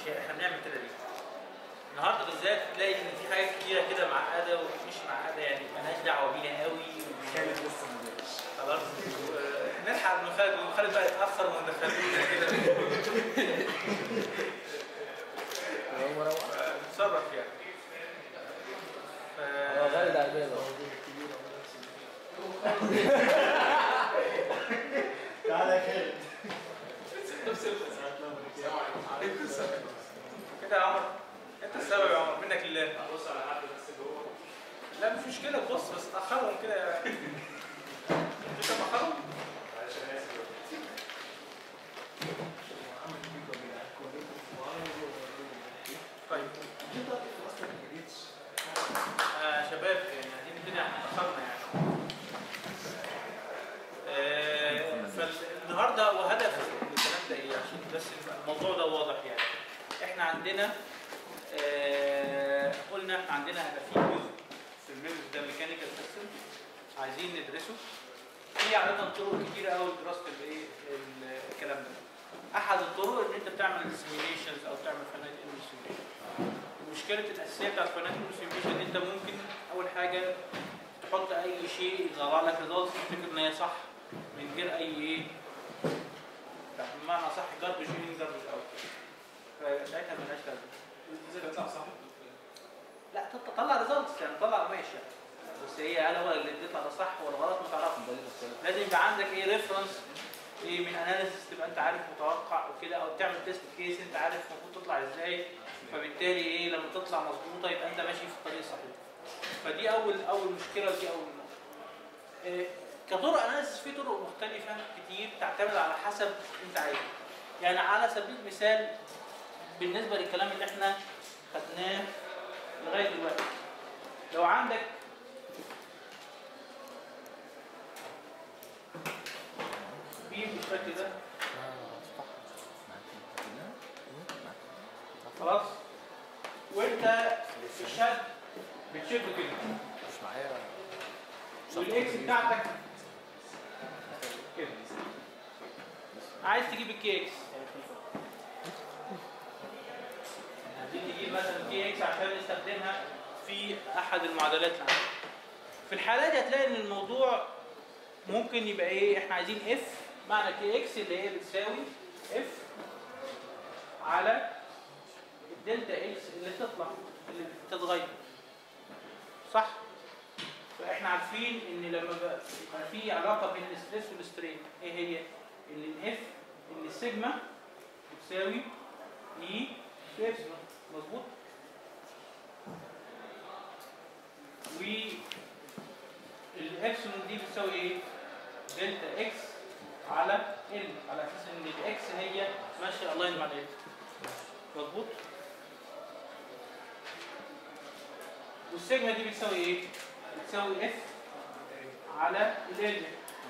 هي- احنا بنعمل كده ليه؟ النهارده بالذات تلاقي ان في حاجات كتيره كده معقده ومش معقده يعني مالهاش دعوه بيها قوي خالد لسه ما جاش خلاص و- نلحق من خالد وخالد بقى يتاخر وندخلوه كده هو مروح نتصرف يعني هو ف... غالد على الباب اهو تعالى يا خالد كده يا عمر انت السبب يا عمر منك لله بص على حد بس جوه لا مش مشكله تبص بس تاخرهم كده يعني انت تاخرهم معلش انا اسف طيب آه شباب يعني عايزين نبتدي احنا اتاخرنا يعني آه فالنهارده وهدف الكلام ده ايه عشان بس يبقى الموضوع ده واضح يعني احنا عندنا آه قلنا احنا عندنا هدفين جزء في الميمز ده ميكانيكال سيستم عايزين ندرسه في عاده طرق كتيره قوي لدراسه الايه ال- الكلام ده احد الطرق ان انت بتعمل سيميليشنز او تعمل فنايت سيميليشن المشكله الاساسيه بتاعت فنايت سيميليشن ان انت ممكن اول حاجه تحط اي شيء يطلع لك ريزلتس تفتكر ان هي صح من غير اي ايه يعني بمعنى صح جاربج ان جاربج اوت فساعتها ملهاش لازمه ازاي بيطلع صح لا تط- طلع ريزلتس يعني طلع ماشي بس هي هل هو اللي بيطلع ده صح ولا غلط ما تعرفش ده اللي بختلف لازم يبقى عندك ايه ريفرنس ايه من اناليسيس تبقى انت عارف متوقع وكده او تعمل تيست كيس انت عارف المفروض تطلع ازاي فبالتالي ايه لما تطلع مظبوطه يبقى انت ماشي في الطريق الصحيح فدي اول اول مشكله ودي اول نقطه إيه كطرق اناليسيس في طرق مختلفه كتير تعتمد على حسب انت عايزه يعني على سبيل المثال بالنسبه للكلام اللي احنا خدناه لغايه دلوقتي لو عندك بيم بالشكل ده خلاص وانت في الشد بتشد كده مش معايا والاكس بتاعتك كده عايز تجيب الكي اكس عايزين نجيب مثلا كي اكس عشان نستخدمها في احد المعادلات اللي عندنا في الحالة دي هتلاقي ان الموضوع ممكن يبقى ايه احنا عايزين اف معنى كي اكس اللي هي بتساوي اف على الدلتا اكس اللي تطلع اللي بتتغير صح فاحنا عارفين ان لما بقى يبقى في علاقه بين الستريس والسترين ايه هي ان الاف ان السيجما بتساوي اي في ابسلون مظبوط و الابسلون دي بتساوي ايه دلتا اكس على ال على اساس ان الاكس هي ماشيه الاين مع ال مظبوط والسيجما دي بتساوي ايه بتساوي اف على ال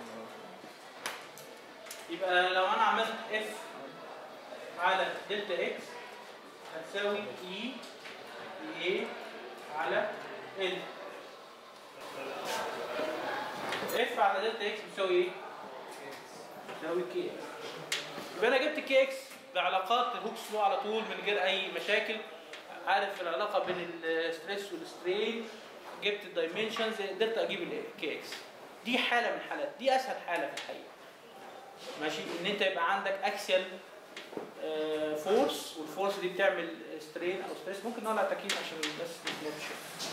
يبقى لو انا عملت اف على دلتا اكس هتساوي اي اي على ال اف على دلتا اكس بتساوي ايه؟ بتساوي كي اكس يبقى انا جبت كي اكس بعلاقات هوكس لو على طول من غير اي مشاكل عارف العلاقه بين الستريس والسترين جبت الدايمنشنز قدرت اجيب الكي اكس دي حاله من الحالات دي اسهل حاله في الحقيقه ماشي ان انت يبقى عندك اكسيال فورس والفورس دي بتعمل سترين او ستريس ممكن نولع تكييف عشان بس ما تنامش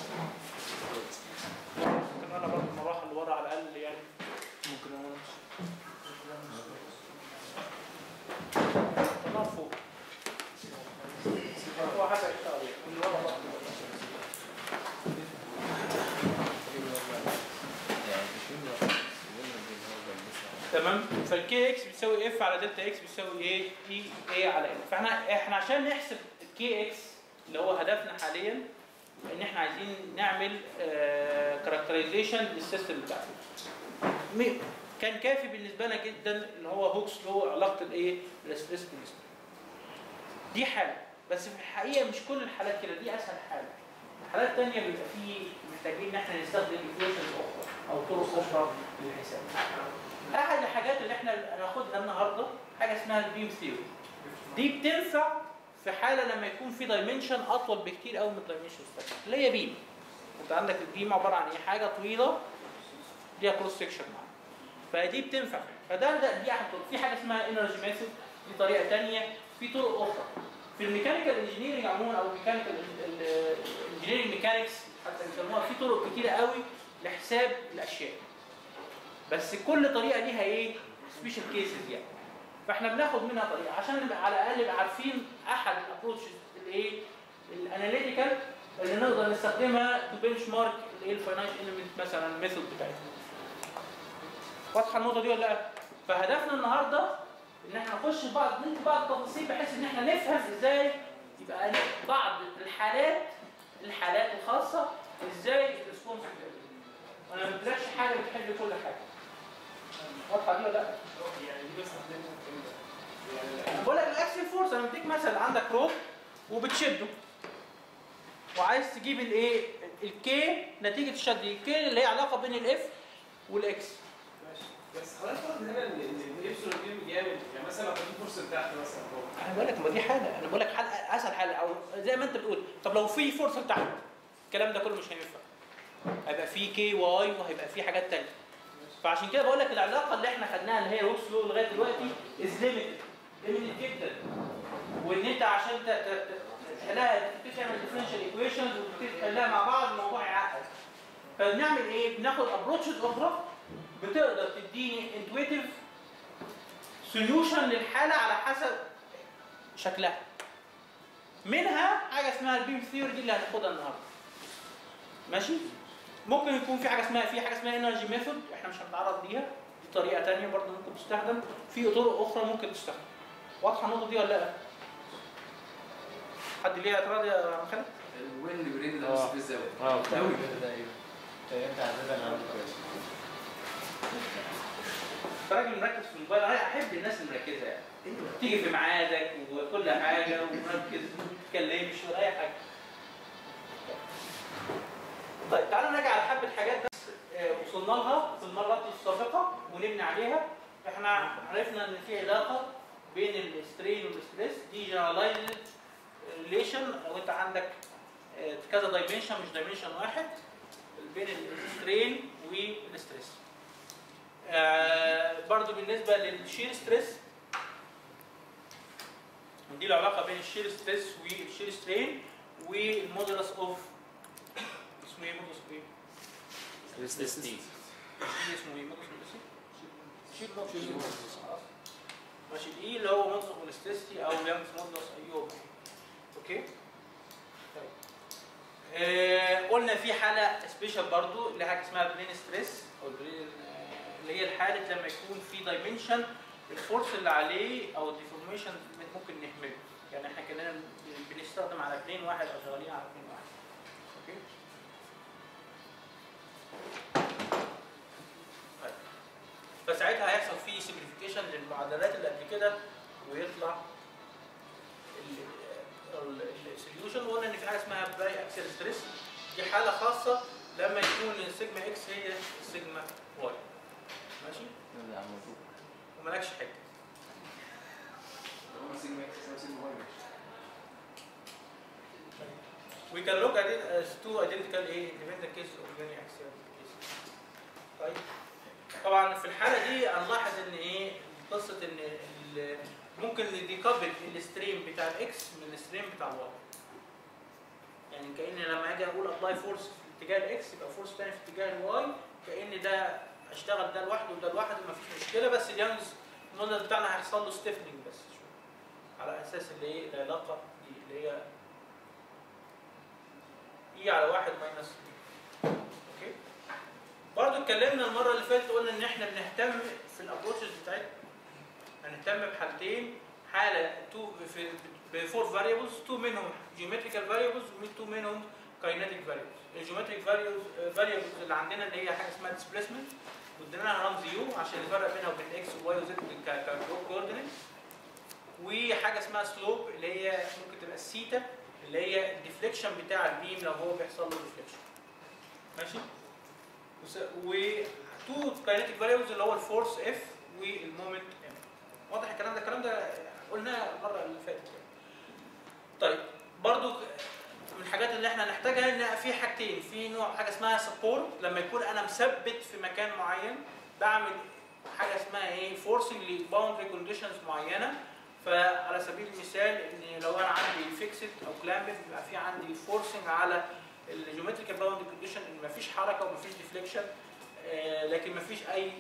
ممكن انا برضه المروحه اللي ورا على الاقل يعني ممكن انا طلع فوق هو حاجه يشتغل اللي ورا برضه تمام فالكي اكس بتساوي اف على دلتا اكس بتساوي ايه اي اي على ال فاحنا احنا عشان نحسب الكي اكس اللي هو هدفنا حاليا ان احنا عايزين نعمل كاركترايزيشن للسيستم بتاعنا م- كان كافي بالنسبه لنا جدا اللي هو هوكس لو علاقه الايه الستريس بالستريس دي حاله بس في الحقيقه مش كل الحالات كده دي اسهل حاله حالات تانية بيبقى فيه محتاجين ان احنا نستخدم ايكويشنز اخرى او طرق اخرى للحساب احد الحاجات اللي احنا هناخدها النهارده حاجه اسمها البيم ثيوري دي بتنفع في حاله لما يكون في دايمنشن اطول بكتير قوي من الدايمنشن الثانيه اللي هي بيم انت عندك البيم عباره عن ايه حاجه طويله ليها كروس سكشن معاها فدي بتنفع فده ده دي احد الطرق. في حاجه اسمها انرجي ميثود دي طريقه ثانيه في طرق اخرى في الميكانيكال انجينيرنج عموما او الميكانيكال انجينيرنج ميكانكس حتى بيسموها في طرق كتيره قوي لحساب الاشياء بس كل طريقه ليها ايه سبيشال كيسز يعني فاحنا بناخد منها طريقه عشان نبقى على الاقل نبقى عارفين احد الابروتشز الايه الاناليتيكال اللي نقدر نستخدمها تو بنش مارك الايه الفاينانشال اليمنت مثلا الميثود بتاعتنا واضحه النقطه دي ولا لا فهدفنا النهارده ان احنا نخش في بعض ندي بعض التفاصيل بحيث ان احنا نفهم ازاي يبقى بعض الحالات الحالات الخاصه ازاي الريسبونس وانا ما بديلكش حاجه بتحل كل حاجه واضحه دي ولا لا يعني دي بستخدمها في امتى؟ انا بقول لك الاكسل فورس انا بديك مثل عندك روب وبتشده وعايز تجيب الايه الكي نتيجه الشد الكي اللي هي علاقه بين الاف والاكس ماشي بس حضرتك قلت هنا ان ان الابسلون دي جامد يعني مثلا لو في فرصه تحت مثلا هو انا بقول لك ما دي حاله انا بقول لك حل اسهل حل او زي ما انت بتقول طب لو في فرصه تحت الكلام ده كله مش هينفع هيبقى في كي واي وهيبقى في حاجات تانية فعشان كده بقول لك العلاقه اللي احنا خدناها اللي هي روكس لو لغايه دلوقتي از ليميتد ليميتد جدا وان انت عشان ت- ت- ت- تحلها تبتدي تعمل ديفرنشال ايكويشنز وتبتدي تحلها مع بعض الموضوع يعقد فبنعمل ايه؟ بناخد ابروتشز اخرى بتقدر تديني انتويتيف سوليوشن للحاله على حسب شكلها منها حاجه اسمها البيم ثيوري دي اللي هناخدها النهارده ماشي ممكن يكون في حاجه اسمها في حاجه اسمها انرجي ميثود احنا مش هنتعرض ليها دي طريقه ثانيه برضه ممكن تستخدم في طرق اخرى ممكن تستخدم واضحه النقطه دي ولا لا حد ليه اعتراض يا خالد الوين بريد ده آه. بس في الزاويه اه بتاع أوي. ده ايوه انت عادة عامل كويس انت راجل مركز في الموبايل انا احب الناس المركزه يعني تيجي في ميعادك وكل حاجه ومركز وما تتكلمش ولا اي حاجه طيب تعالوا نرجع على حبه حاجات بس آه، وصلنا لها في المرات السابقه ونبني عليها احنا عرفنا ان في علاقه بين السترين والستريس دي جنرالايزد ريليشن لو انت عندك آه، كذا دايمنشن مش دايمنشن واحد بين السترين والستريس آه، برضو بالنسبه للشير ستريس دي العلاقه بين الشير ستريس والشير سترين والمودولس اوف اسمه ايه مودولس اوف ايه؟ ريستستي الشير اسمه ايه مودولس اوف شير مودولس خلاص. ماشي الاي اللي هو مودولس اوف الاستيستي او يانجز مودولس ايوب اوكي طيب آه، قلنا في حاله سبيشال برضو اللي حاجه اسمها بلين ستريس او البلين آه، اللي هي الحاله لما يكون في دايمنشن الفورس اللي عليه او الديفورميشن ممكن نهمله يعني احنا كنا بنستخدم على بلين واحد او شغالين على بلين واحد اوكي طيب. فساعتها هيحصل فيه سمبليفيكيشن للمعادلات اللي قبل كده ويطلع السوليوشن وقلنا ان في حاجه اسمها باي اكسل ستريس دي حاله خاصه لما يكون السيجما اكس هي السيجما واي ماشي ومالكش حاجه هو سيجما اكس يساوي سيجما واي We can look at it as two identical A independent cases of linear axial cases. طيب طبعا في الحاله دي هنلاحظ ان ايه قصه ان ال- ممكن نديكابل الستريم بتاع الاكس من الستريم بتاع الواي. يعني كان لما اجي اقول ابلاي فورس في اتجاه الاكس يبقى فورس تاني في اتجاه الواي كان ده اشتغل ده لوحده وده لوحده مفيش مشكله بس اليانجز الموديل بتاعنا هيحصل له ستيفنج بس شويه على اساس اللي ايه العلاقه دي اللي هي اي على واحد ماينس بي اوكي برضه اتكلمنا المره اللي فاتت قلنا ان احنا بنهتم في الابروتشز بتاعتنا هنهتم بحالتين حاله تو في بفور فاريبلز تو منهم جيومتريكال فاريبلز وتو منهم كاينتيك فاريبلز الجيومتريك فاريبلز اللي عندنا اللي هي حاجه اسمها ديسبيسمنت وادينا لها رمز يو عشان نفرق بينها وبين اكس وواي وزد ككوردينيت وحاجه اسمها سلوب اللي هي ممكن تبقى السيتا اللي هي الديفليكشن بتاع البيم لو هو بيحصل له ديفليكشن ماشي و تو كاينتيك فاريبلز اللي هو الفورس اف والمومنت ام واضح الكلام ده الكلام ده قلناه المره اللي فاتت يعني. طيب برضو من الحاجات اللي احنا نحتاجها ان في حاجتين في نوع حاجه اسمها سبورت لما يكون انا مثبت في مكان معين بعمل حاجه اسمها ايه فورسنج لباوندري كونديشنز معينه فعلى سبيل المثال ان لو انا عندي فيكسد او كلامبد بيبقى في عندي فورسنج على الجيومتريكال باوندري كونديشن ان مفيش حركه ومفيش ديفليكشن لكن مفيش اي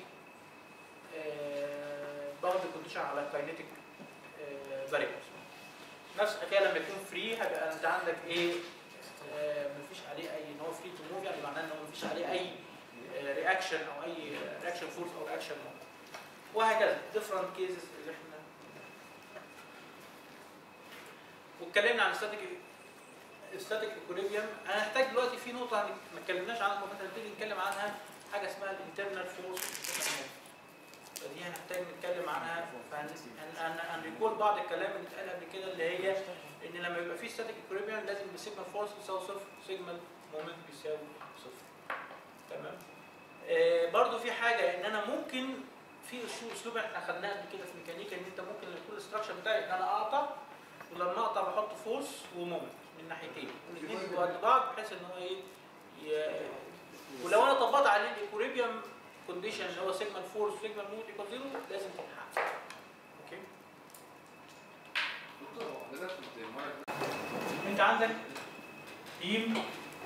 باوندري كونديشن على الكاينيتيك فاريبلز نفس الحكايه لما يكون فري هيبقى انت عندك ايه آه، مفيش عليه اي ان هو فري تو موف يعني معناه ان هو مفيش عليه اي رياكشن او اي رياكشن فورس او رياكشن وهكذا different cases اللي احنا واتكلمنا عن static static equilibrium انا هحتاج دلوقتي في نقطه هن- ما اتكلمناش عنها المفروض هنبتدي نتكلم عنها حاجه اسمها الانترنال فورس فدي هنحتاج نتكلم عنها فهنريكول بعض الكلام اللي اتقال قبل كده اللي هي ان لما يبقى في ستاتيك equilibrium لازم السيجما فورس بيساوي صفر سيجما مومنت بيساوي صفر تمام آه برضو في حاجه ان انا ممكن في اسلوب اسلوب احنا خدناه قبل كده في ميكانيكا ان انت ممكن يكون الاستراكشر بتاعي ان انا اقطع ولما اقطع بحط فورس ومومنت من ناحيتين والاثنين بيبقوا قد بعض بحيث ان هو ايه ي- ولو انا طبقت عليه الايكوريبيوم كونديشن اللي هو سيجما فورس وسيجما مومنت ايكوال زيرو لازم تتحقق اوكي دكتور هو حضرتك كنت مرة انت عندك بيم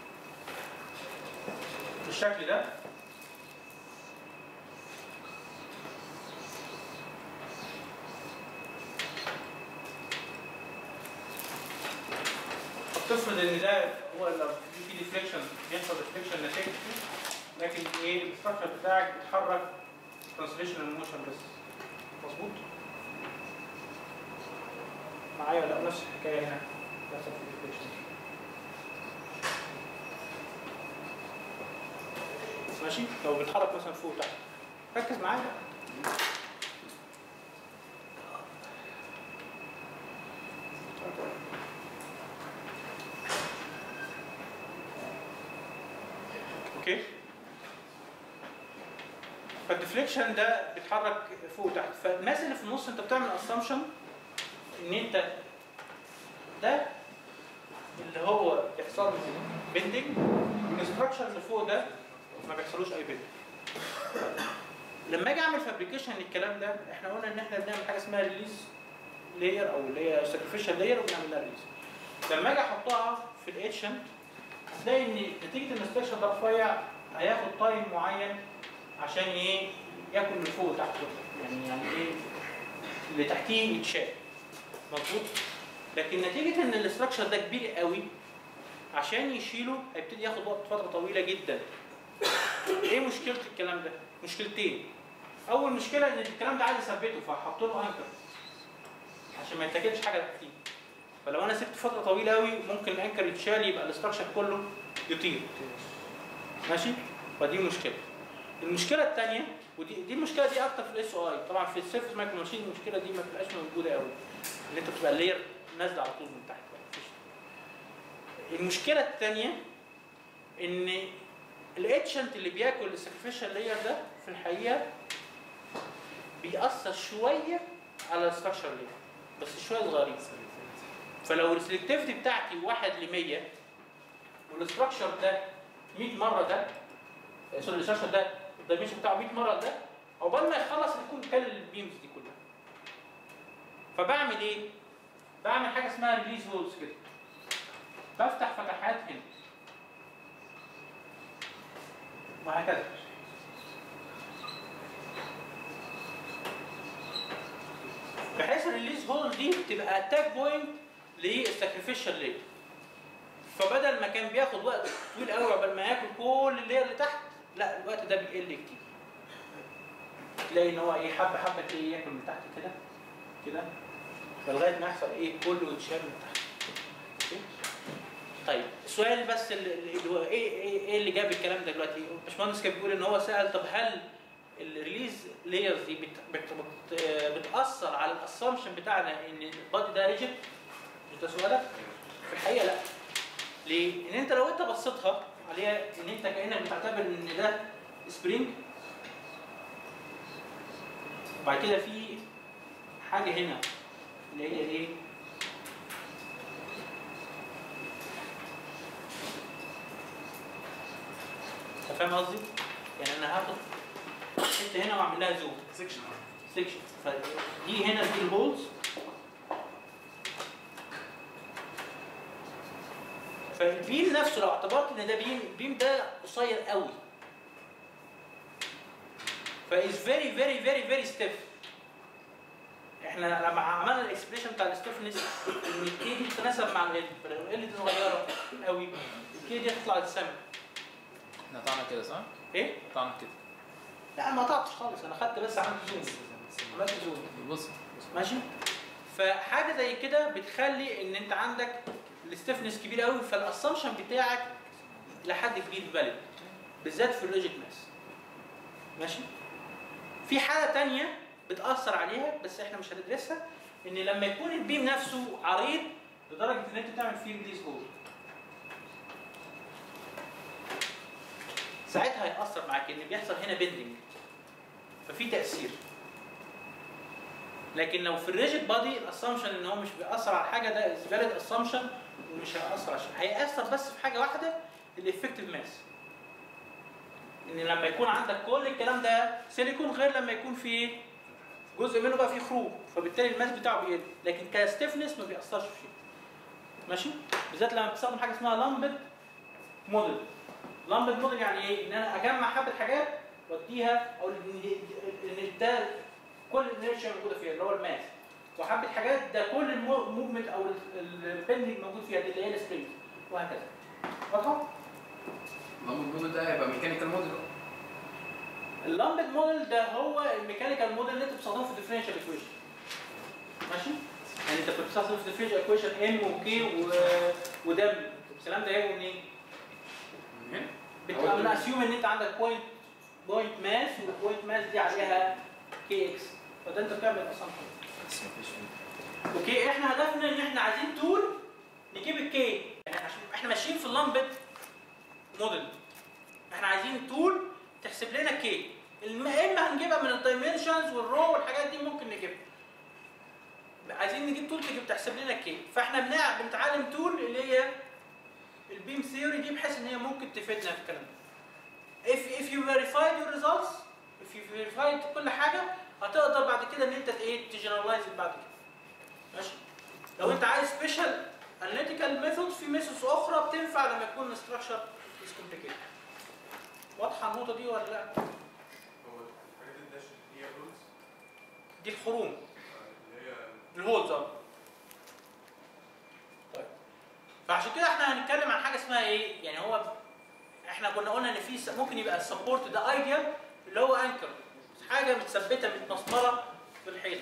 بالشكل ده تفرض ان ده هو لو في ديفليكشن بيحصل ديفليكشن نتيجته لكن ايه الاستراكشر بتاعك بيتحرك ترانسليشنال موشن بس مظبوط معايا ولا لأ؟ نفس الحكايه هنا بيحصل في ديفليكشن ماشي لو بيتحرك مثلا فوق وتحت ركز معايا اوكي فالديفليكشن ده بيتحرك فوق وتحت فالناس اللي في النص انت بتعمل اسامبشن ان انت ده اللي هو بيحصل له بندنج الاستراكشر اللي فوق ده ما بيحصلوش اي بندنج لما اجي اعمل فابريكيشن للكلام ده احنا قلنا ان احنا بنعمل حاجه اسمها ريليز لاير او اللي هي ساكريفيشال لاير وبنعمل لها ريليز لما اجي احطها في الاتشنت هتلاقي ان نتيجه ان الاستراكشر ده رفيع هياخد تايم معين عشان ايه ياكل من فوق وتحت يعني يعني ايه اللي تحتيه يتشال مظبوط لكن نتيجه ان الاستراكشر ده كبير قوي عشان يشيله هيبتدي ياخد وقت فتره طويله جدا ايه مشكله الكلام ده مشكلتين اول مشكله ان الكلام ده عايز اثبته فهحط له انكر عشان ما يتاكلش حاجه تحتيه فلو انا سبت فتره طويله قوي ممكن الانكر يتشال يبقى الاستراكشر كله يطير ماشي فدي مشكله المشكله الثانيه ودي دي المشكله دي اكتر في الاس او اي طبعا في السيرفس مايكرو ماشين المشكله دي ما بتبقاش موجوده قوي اللي انت بتبقى اللير نازله على طول من تحت مفيش. المشكله الثانيه ان الاتشنت اللي بياكل السكريفيشال لاير ده في الحقيقه بيأثر شويه على الستراكشر لاير بس شويه صغيرين فلو السلكتيفيتي بتاعتي 1 ل 100 والاستراكشر ده 100 مره ده آه، سوري الاستراكشر ده الدايمنشن بتاعه 100 مره ده عقبال ما يخلص يكون كل البيمز دي كلها فبعمل ايه؟ بعمل حاجه اسمها ريليز هولز كده بفتح فتحات هنا وهكذا بحيث الريليز هول دي بتبقى اتاك بوينت للساكريفيشال لاير فبدل ما كان بياخد وقت طويل قوي قبل ما ياكل كل اللاير اللي تحت لا الوقت ده بيقل كتير تلاقي ان هو ايه حبه حبه تلاقيه ياكل من تحت كده كده فلغايه ما يحصل ايه كله يتشال من تحت أوكي؟ طيب السؤال بس اللي اللي هو ايه ايه ايه اللي جاب الكلام ده دلوقتي؟ باشمهندس كان بيقول ان هو سال طب هل الريليز لايرز دي بت بت بت بتاثر على الاسامبشن بتاعنا ان البادي ده ريجيد؟ مش ده سؤالك؟ في الحقيقه لا. ليه؟ ان انت لو انت بصيتها عليها ان انت كانك بتعتبر ان ده سبرينج وبعد كده في حاجه هنا اللي هي ايه؟ فاهم قصدي؟ يعني انا هاخد حته هنا واعمل لها زوم سكشن سيكشن فدي هنا دي الهولز فالبيم نفسه لو اعتبرت ان ده بيم البيم ده قصير قوي فايز فيري فيري فيري فيري ستيف احنا لما عملنا الاكسبريشن بتاع الستيفنس ان الكي دي تتناسب مع ال فلو ال دي صغيره قوي الكي دي هتطلع للسما احنا قطعنا كده صح؟ ايه؟ قطعنا كده لا أنا ما قطعتش خالص انا خدت بس عملت زوم عملت زوم بص ماشي فحاجه زي كده بتخلي ان انت عندك الستيفنس كبير قوي فالاسامبشن بتاعك لحد كبير فاليد بالذات في الريجيت ماس ماشي في حاله تانية بتاثر عليها بس احنا مش هندرسها ان لما يكون البيم نفسه عريض لدرجه ان انت تعمل فيه ريليز هول ساعتها هيأثر معاك ان بيحصل هنا بيندنج ففي تأثير لكن لو في الريجيد بادي الاسامبشن ان هو مش بيأثر على حاجه ده از فاليد اسامبشن ومش هيأثر على شيء هيأثر بس في حاجه واحده الافكتيف ماس ان لما يكون عندك كل الكلام ده سيليكون غير لما يكون في ايه؟ جزء منه بقى فيه خروج فبالتالي الماس بتاعه بيقل لكن كستيفنس ما بيأثرش في شيء ماشي بالذات لما بتستخدم حاجه اسمها لامبد موديل لامبد موديل يعني ايه؟ ان انا اجمع حبه حاجات واديها او ان إن ده كل الانرشيا موجوده فيها اللي هو الماس وحبه حاجات ده كل الموفمنت او البندنج موجود فيها دي اللي هي السبرينج وهكذا واضحه؟ اللهم الموديل ده هيبقى ميكانيكال موديل اللامبد موديل ده هو الميكانيكال موديل اللي انت بتستخدمه في الديفرنشال ايكويشن ماشي؟ يعني انت كنت بتستخدم في الديفرنشال ايكويشن ام وكي ودبليو الكلام ده جاي منين؟ بتبقى من اسيوم ان انت عندك بوينت بوينت ماس والبوينت ماس دي عليها كي اكس فده انت بتعمل اسامبشن بس مفيش اوكي احنا هدفنا ان احنا عايزين تول نجيب الكي يعني عشان احنا ماشيين في اللامبد موديل احنا عايزين تول تحسب لنا كي الم- اما هنجيبها من الدايمنشنز والرو والحاجات دي ممكن نجيبها عايزين نجيب تول تجيب تحسب لنا كي فاحنا بنع- بنتعلم تول اللي هي البيم ثيوري دي بحيث ان هي ممكن تفيدنا في الكلام ده if if you verified your results if you verified كل حاجه هتقدر بعد كده ان انت ايه تجنرالايز بعد كده ماشي لو انت عايز سبيشال اناليتيكال ميثودز في ميثودز اخرى بتنفع لما يكون الستراكشر از كومبليكيتد واضحه النقطه دي ولا لا هو الحاجات الداش هي رولز دي الخروم اللي هي الهولز اه طيب فعشان كده احنا هنتكلم عن حاجه اسمها ايه يعني هو احنا كنا قلنا ان في س- ممكن يبقى السبورت ده ايديال اللي هو انكر حاجه متثبته متمسطره في الحيط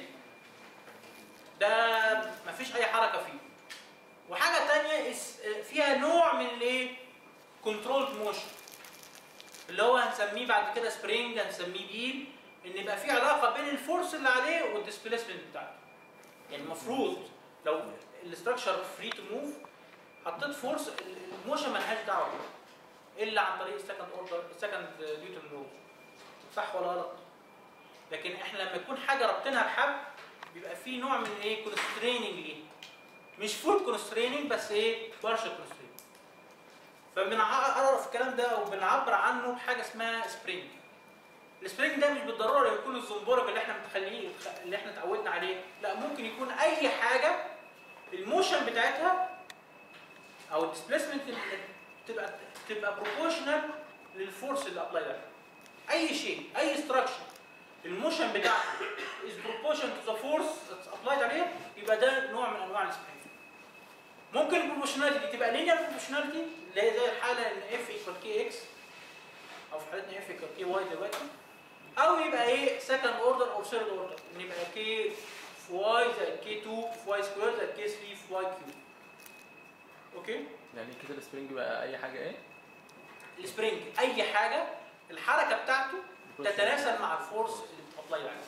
ده مفيش اي حركه فيه وحاجه تانية اس- فيها نوع من الايه كنترول موشن اللي هو هنسميه بعد كده سبرينج هنسميه بيم ان يبقى في علاقه بين الفورس اللي عليه والديسبيسمنت بتاعته يعني المفروض لو الاستراكشر فري تو موف حطيت فورس الموشن ملهاش دعوه بيه الا عن طريق السكند اوردر السكند نيوتن رول صح ولا غلط؟ لكن احنا لما يكون حاجه رابطينها بحبل بيبقى في نوع من ايه كونستريننج ليه مش فول كونستريننج بس ايه بارشل كونستريننج فبنعرف الكلام ده وبنعبر عنه بحاجه اسمها سبرينج السبرينج ده مش بالضروره يكون الزنبرك اللي احنا متخيلين اللي احنا اتعودنا عليه لا ممكن يكون اي حاجه الموشن بتاعتها او الديسبيسمنت تبقى تبقى بروبورشنال للفورس اللي ابلاي ده اي شيء اي ستراكشر الموشن بتاعته از بروبورشن تو ذا فورس ابلايد عليه يبقى ده نوع من انواع السبرينج ممكن البروبورشناليتي دي تبقى لينير بروبورشناليتي اللي هي زي الحاله ان اف ايكوال كي اكس او في حالتنا اف ايكوال كي واي دلوقتي او يبقى ايه سكند اوردر او ثيرد اوردر ان يبقى كي في واي زائد كي 2 في واي سكوير زائد كي 3 في واي كيو اوكي يعني كده السبرينج بقى اي حاجه ايه؟ السبرينج اي حاجه الحركه بتاعته تتناسب مع الفورس اللي بتابلاي عليه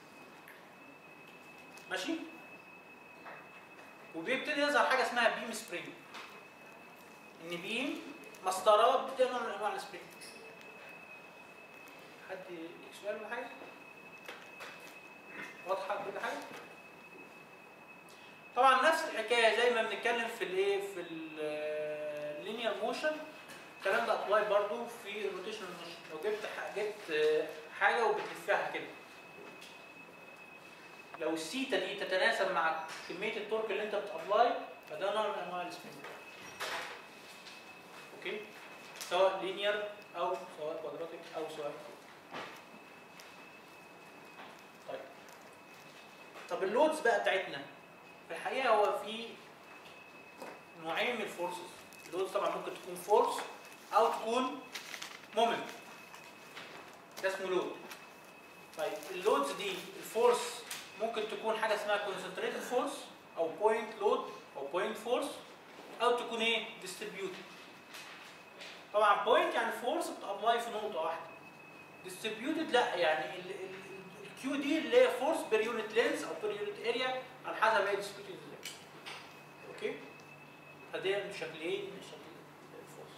ماشي وبيبتدي يظهر حاجه اسمها بيم سبرينج ان بيم مسطرات بتبقى نوع من انواع السبرينج حد ليك سؤال ولا حاجه واضحه كل حاجه طبعا نفس الحكايه زي ما بنتكلم في الايه في اللينير موشن الكلام ده ابلاي برضو في الروتيشنال موشن لو جبت ح- جبت آه، حاجه وبتلفها كده لو السيتا دي تتناسب مع كميه التورك اللي انت بتابلاي فده نوع من انواع السبين اوكي سواء لينير او سواء كوادراتيك او سواء طيب طب اللودز بقى بتاعتنا في الحقيقه هو في نوعين من الفورسز اللودز طبعا ممكن تكون فورس او تكون مومنت ده اسمه لود طيب اللودز دي الفورس ممكن تكون حاجه اسمها كونسنتريتد فورس او بوينت لود او بوينت فورس او تكون ايه ديستريبيوتد طبعا بوينت يعني فورس بتابلاي في نقطه واحده ديستريبيوتد لا يعني الكيو دي اللي هي فورس بير يونت لينس او بير يونت اريا على حسب هي ديستريبيوتد ازاي اوكي فدي شكلين من شكل الفورس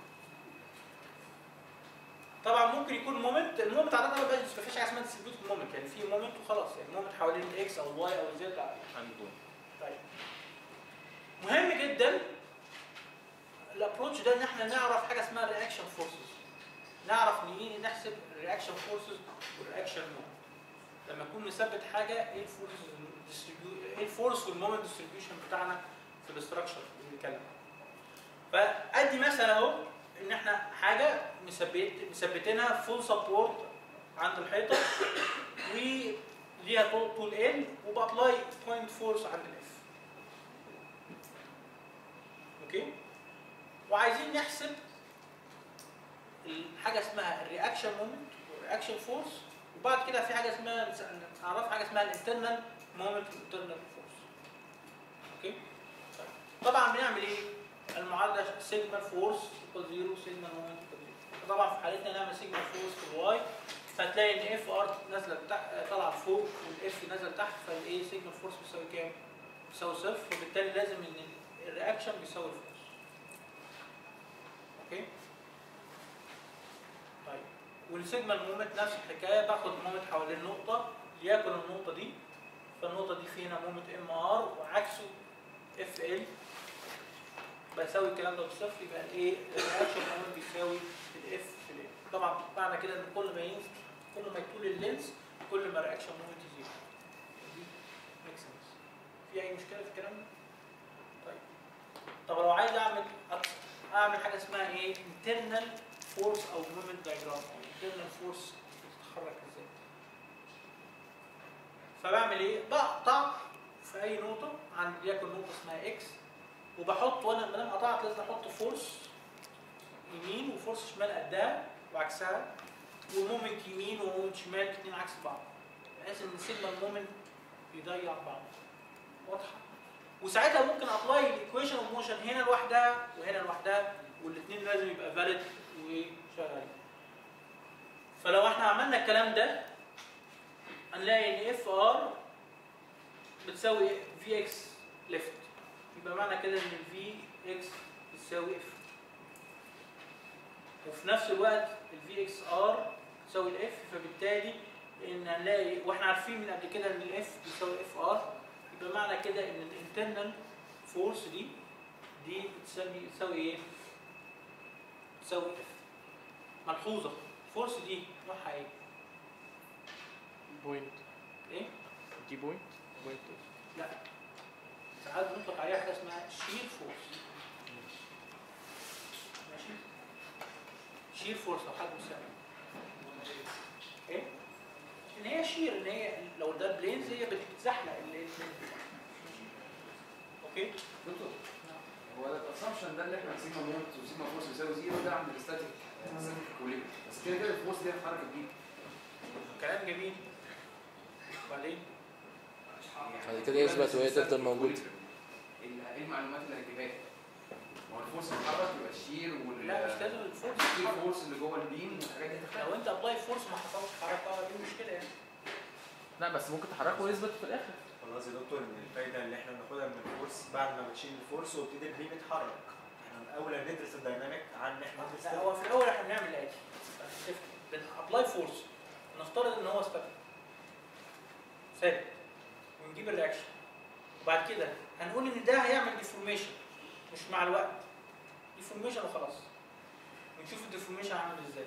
طبعا ممكن يكون مومنت المومنت عاده ما بقاش ما فيش حاجه اسمها ديستريبيوتد مومنت يعني في مومنت وخلاص يعني مومنت حوالين الاكس او الواي او الزد عنده طيب مهم جدا الابروتش ده ان احنا نعرف حاجه اسمها رياكشن فورسز نعرف منين نحسب الرياكشن فورسز والرياكشن مومنت لما نكون نثبت حاجه ايه الفورس ايه الفورس والمومنت ديستريبيوشن بتاعنا في الاستراكشر اللي بنتكلم فادي مثلا اهو ان احنا حاجه مثبت مثبتينها فول سبورت عند الحيطه وليها طول طول ال وبابلاي بوينت فورس عند الاف اوكي وعايزين نحسب حاجه اسمها الرياكشن مومنت والرياكشن فورس وبعد كده في حاجه اسمها نعرف حاجه اسمها الانترنال مومنت والانترنال فورس اوكي طيب. طبعا بنعمل ايه المعادله سيجما فورس ايكوال زيرو سيجما مومنت ايكوال زيرو طبعا في حالتنا نعمل سيجما فورس في الواي فتلاقي ان اف ار نازله تحت طالعه فوق والاف نازله تحت فالايه سيجما فورس بيساوي كام؟ بيساوي صفر وبالتالي لازم ان الرياكشن بيساوي الفورس اوكي طيب والسيجما المومنت نفس الحكايه باخد مومنت حوالين نقطه ليكن النقطه دي فالنقطه دي فينا مومنت ام ار وعكسه اف ال بساوي الكلام ده بصفر يبقى الايه الرياكشن مومنت بيساوي الاف في ال طبعا معنى كده ان كل ما ينزل كل ما يطول اللينس كل ما الرياكشن مومنت يزيد دي ميك سنس في اي مشكله في الكلام ده؟ طيب طب لو عايز اعمل أكتر اعمل حاجه اسمها ايه internal فورس او مومنت دايجرام او internal فورس بتتحرك ازاي فبعمل ايه بقطع في اي نقطه عند ليكن نقطه اسمها اكس وبحط وانا ما دام قطعت لازم احط فورس يمين وفورس شمال قدها وعكسها ومومنت يمين ومومنت شمال الاثنين عكس بعض بحيث ان السيجما المومنت بيضيع بعض واضحه وساعتها ممكن ابلاي الايكويشن اوف موشن هنا لوحدها وهنا لوحدها والاثنين لازم يبقى فاليد وشغالين فلو احنا عملنا الكلام ده هنلاقي ان اف ار بتساوي في اكس ليفت يبقى معنى كده ان الفي اكس بتساوي اف وفي نفس الوقت الفي اكس ار تساوي الاف فبالتالي ان هنلاقي واحنا عارفين من قبل كده ان الاف بيساوي اف ار يبقى معنى كده ان الانترنال فورس دي دي بتساوي تساوي ايه؟ تساوي اف ملحوظه الفورس دي نوعها ايه؟ بوينت ايه؟ دي بوينت بوينت لا ساعات بنطلق عليها حاجه اسمها شير فورس ماشي شير فورس لو حد مسمع ايه ان هي شير ان هي لو ده بلينز هي بتزحلق الاثنين اوكي دكتور هو ده الاسامبشن ده اللي احنا سيجما مومنت وسيجما فورس بيساوي زيرو ده عند الاستاتيك ستاتيك كوليك بس كده كده الفورس دي هتتحرك جديد كلام جميل وبعدين بعد كده يثبت وهي تفضل موجودة ايه المعلومات اللي هتجيبها هو الفورس اتحرك يبقى الشير وال لا مش لازم الفورس الشير تتحرك. فورس اللي جوه البيم والحاجات دي هتختلف لو انت ابلاي فورس ما حصلش حركه دي مشكله يعني لا بس ممكن تحركه ويثبت في الاخر خلاص يا دكتور ان الفايده اللي احنا بناخدها من الفورس بعد ما بتشيل الفورس وابتدي البيم يتحرك احنا الاول ندرس الدايناميك عن ان احنا ندرس لا هو في الاول احنا بنعمل الاتي بنابلاي فورس نفترض ان هو ثابت ثابت ونجيب الرياكشن وبعد كده هنقول ان ده هيعمل ديفورميشن مش مع الوقت ديفورميشن وخلاص ونشوف الديفورميشن عامل ازاي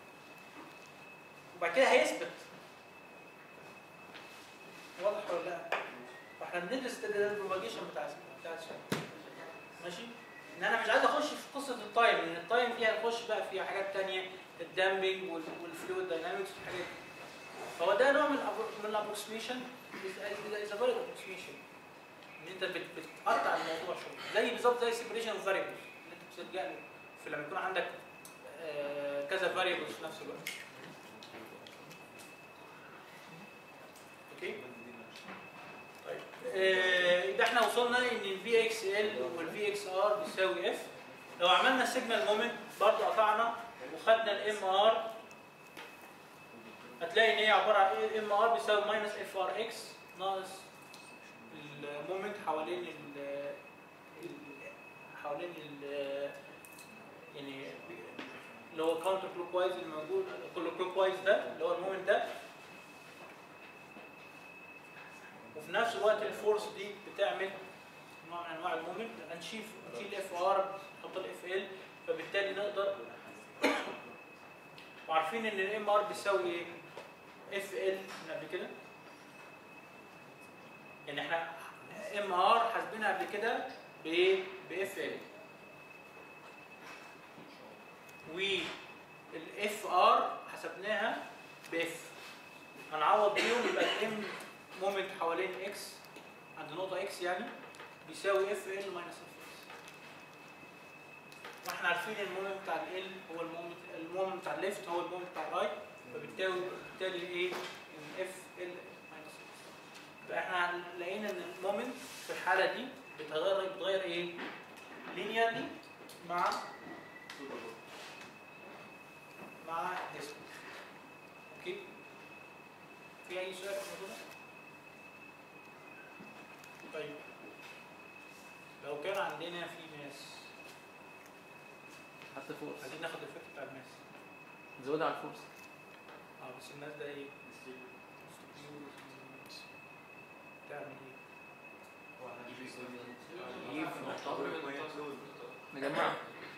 وبعد كده هيثبت واضح ولا لا؟ فاحنا بندرس البروباجيشن بتاع بتاع الشكل ماشي؟ ان انا مش عايز اخش في قصه التايم لان التايم فيها نخش بقى في حاجات تانية الدامبنج والفلويد داينامكس والحاجات دي فهو ده نوع من الأبر- من الابروكسيميشن از ا فيري ابروكسيميشن ان انت بت- بتقطع الموضوع شويه زي بالظبط زي سيبريشن اوف فاريبلز اللي انت بتلجا له في لما يكون عندك آه، كذا فاريبلز في نفس الوقت اوكي طيب آه، يبقى احنا وصلنا ان الفي اكس ال والفي اكس ار بيساوي اف لو عملنا سيجنال مومنت برضه قطعنا وخدنا الام ار هتلاقي ان هي عباره عن ايه الام ار بيساوي ماينس اف ار اكس ناقص المومنت حوالين ال ال- حوالين ال يعني اللي هو كاونتر كلوك وايز اللي موجود كلوك وايز ده اللي هو المومنت ده وفي نفس الوقت الفورس دي بتعمل نوع من انواع المومنت هنشيل نشيل اف ار نحط الاف ال فبالتالي نقدر وعارفين ان الام ار بيساوي ايه؟ اف ال من قبل كده يعني احنا ام ار حاسبينها قبل كده بايه؟ باف ال والاف ار حسبناها باف هنعوض بيهم يبقى الام مومنت حوالين اكس عند نقطة اكس يعني بيساوي اف ال ماينس اف اكس واحنا عارفين المومنت بتاع ال هو المومنت المومنت بتاع الليفت هو المومنت بتاع الرايت فبالتالي بالتالي ايه ان اف ال ماينس اكس فاحنا لقينا ان المومنت في الحالة دي بتغير بتغير ايه؟ لينيرلي مع مع ديسك اوكي في اي سؤال في الموضوع ده؟ طيب لو كان عندنا في ماس حتى فورس عايزين ناخد الفكره بتاع الماس نزودها على الفورس اه بس الماس ده ايه؟ تعمل ايه؟ نجمعها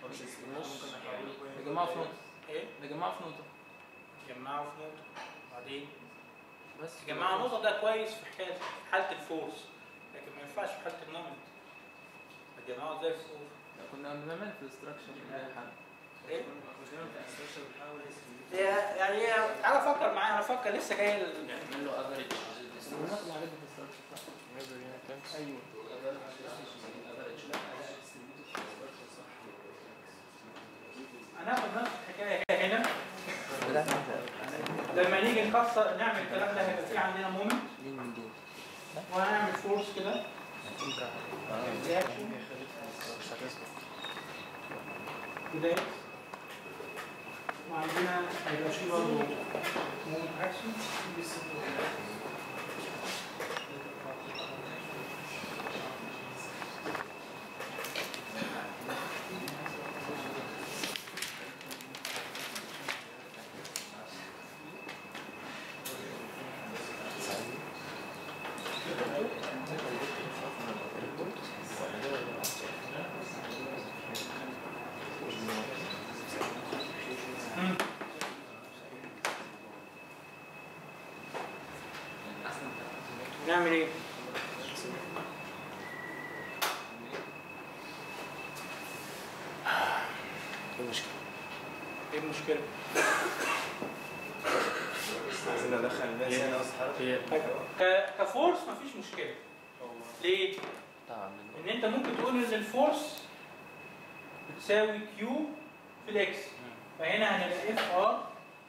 نجمعها في نقطة ايه؟ نجمعها في نقطة جمعه في نقطه بعدين بس جمعه نقطه ده كويس في حكايه في حاله الفورس لكن ما ينفعش في حاله المومنت هتجمعه ازاي في الفورس؟ لا، كنا بنعمل في الاستراكشر حل ايه؟ هي- يعني هي تعالى فكر معايا انا افكر لسه جاي ال- نعمل له افريج بناخد الحاجات دي في الاستراكشر صح؟ ايوه هناخد نفس الحكايه هنا لما نيجي نكسر نعمل الكلام ده هيبقى في عندنا مومنت مين من دول؟ وهنعمل فورس كده رياكشن كده إكس. وعندنا هيبقى في برضه مومنت اكشن مم. نعمل ايه؟ ايه المشكلة؟ ايه المشكلة؟ عايزين ندخل الناس هنا هي ك- كفورس مفيش مشكلة ليه؟ طبعا ان انت ممكن تقول ان الفورس بتساوي كيو في الاكس فهنا هنبقى اف ار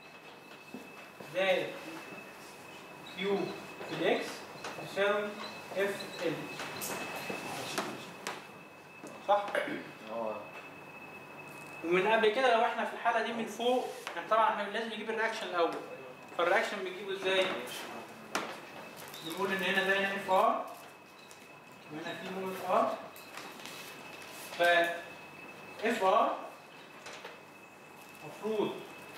زائد كيو في الاكس تساوي اف ال صح؟ اه ومن قبل كده لو احنا في الحاله دي من فوق يعني طبعا احنا لازم نجيب الرياكشن الاول فالرياكشن بنجيبه ازاي؟ بنقول ان هنا ده هنا اف ار وهنا في مومنت ار ف اف ار المفروض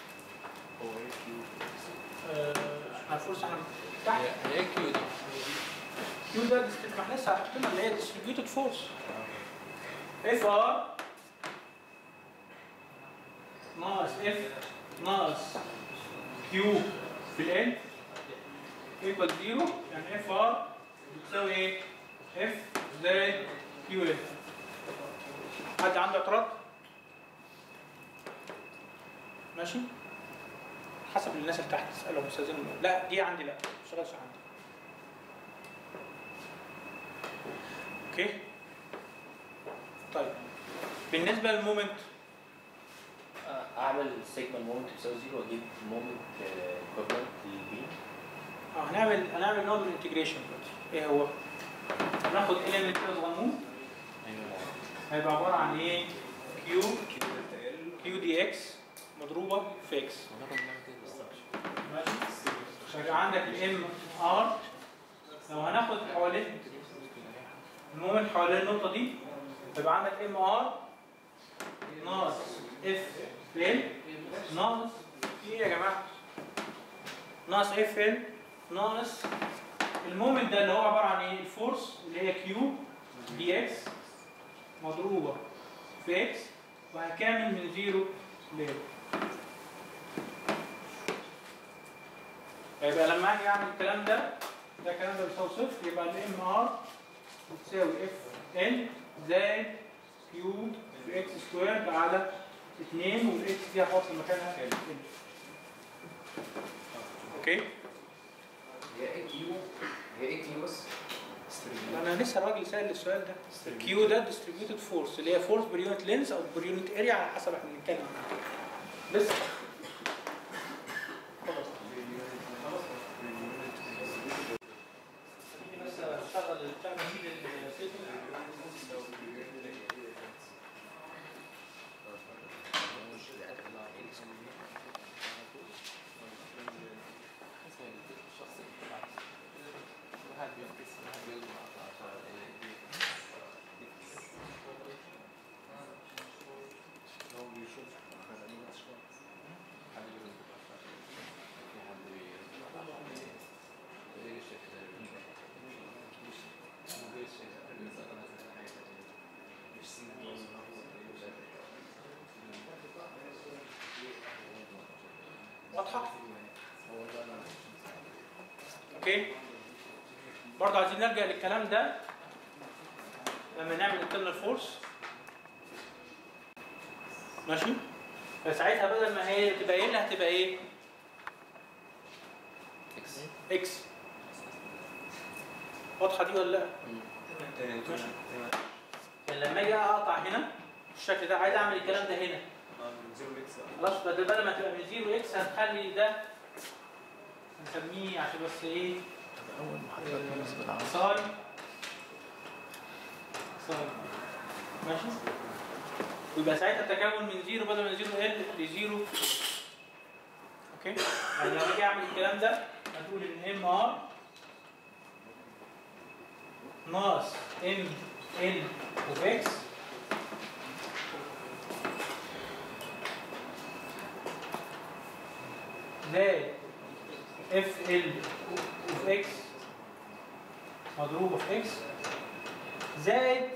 آه، احنا الفرصه احنا تحت هي هي كيو دي كيو ده ديست- ما احنا لسه حاطينها اللي هي ديستريبيوتد فورس اف ار ناقص اف ناقص كيو في الان ايكوال زيرو يعني اف ار بتساوي ايه؟ اف زائد كيو ان حد عنده اعتراض؟ ماشي؟ حسب الناس اللي تحت تسالهم استاذنهم لا دي عندي لا ما اشتغلش عندي اوكي طيب بالنسبه للمومنت اعمل سيجما مومنت بيساوي زيرو واجيب مومنت ايكويفالنت للبي اه هنعمل هنعمل نوع من الانتجريشن دلوقتي ايه هو؟ هناخد element كده صغنون هيبقى عباره عن ايه؟ كيو كيو دي اكس مضروبه في اكس ماشي هيبقى عندك الام ار لو هناخد حوالين المومنت حوالين النقطه دي هيبقى عندك ام ار ناقص اف ال ناقص في ايه يا جماعه؟ ناقص اف ال ناقص المومنت ده اللي هو عباره عن ايه؟ الفورس اللي هي كيو دي اكس مضروبه في اكس وهكامل من زيرو ل يبقى لما اجي اعمل الكلام ده ده الكلام ده بيساوي صفر يبقى الام ار بتساوي اف ان زائد كيو في اكس سكويرد على 2 والاكس دي هحط مكانها ال اوكي هي ايه كيو هي ايه كيو بس انا لسه الراجل سال السؤال ده كيو ده ديستريبيوتد فورس اللي هي فورس بير يونت لينز او بير يونت اريا على حسب احنا بنتكلم عنها لسه بس اشتغل بتاع واضحه اوكي برضه عايزين نرجع للكلام ده لما نعمل internal فورس ماشي فساعتها بدل ما هي تبقى ال هتبقى ايه اكس اكس واضحه دي ولا لا ماشي. يعني لما اجي اقطع هنا بالشكل ده عايز اعمل الكلام ده هنا خلاص بدل بدل ما تبقى من 0 اكس هنخلي ده نسميه عشان بس ايه اول محاضره بالنسبه للعرب ساي ساي ماشي ويبقى ساعتها التكامل من 0 بدل من 0 ال ل 0 اوكي يعني لما اجي اعمل الكلام ده هتقول ان ام ار ناقص ام ال اوف اكس زائد اف ال اوف اكس مضروبة في اكس زائد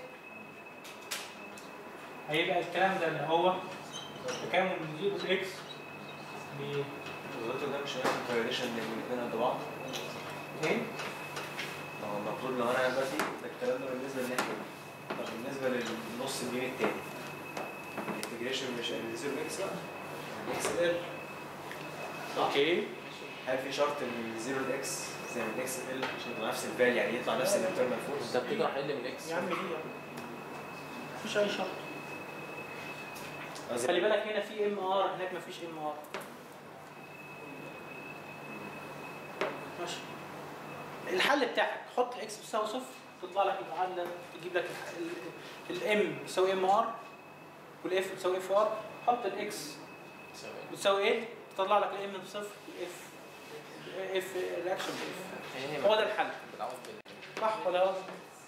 هيبقى الكلام ده اللي هو تكامل من 0 لاكس ب الغلط ده مش هيعمل كوريليشن بين الاثنين قد بعض ايه؟ ما هو المفروض لو انا دلوقتي ده الكلام ده بالنسبه للناحيه دي طب بالنسبه للنص اليمين التاني الانتجريشن مش من 0 اكس لا اكس ال اوكي هل في شرط من 0 لاكس زي من اكس ال عشان يبقى نفس الفال يعني يطلع نفس الانترنال فورس انت بتطرح ال من اكس يا عم ليه يا عم؟ مفيش اي شرط قصدي خلي بالك هنا في ام ار هناك مفيش ام ار ماشي الحل بتاعك حط الاكس بتساوي صفر تطلع لك المعادله تجيب لك الام بتساوي ام ار والاف بتساوي اف ار حط الاكس بتساوي ايه تطلع لك الام بصفر والاف اف رياكشن باف هو ده الحل بالعوض بال- صح ولا غلط؟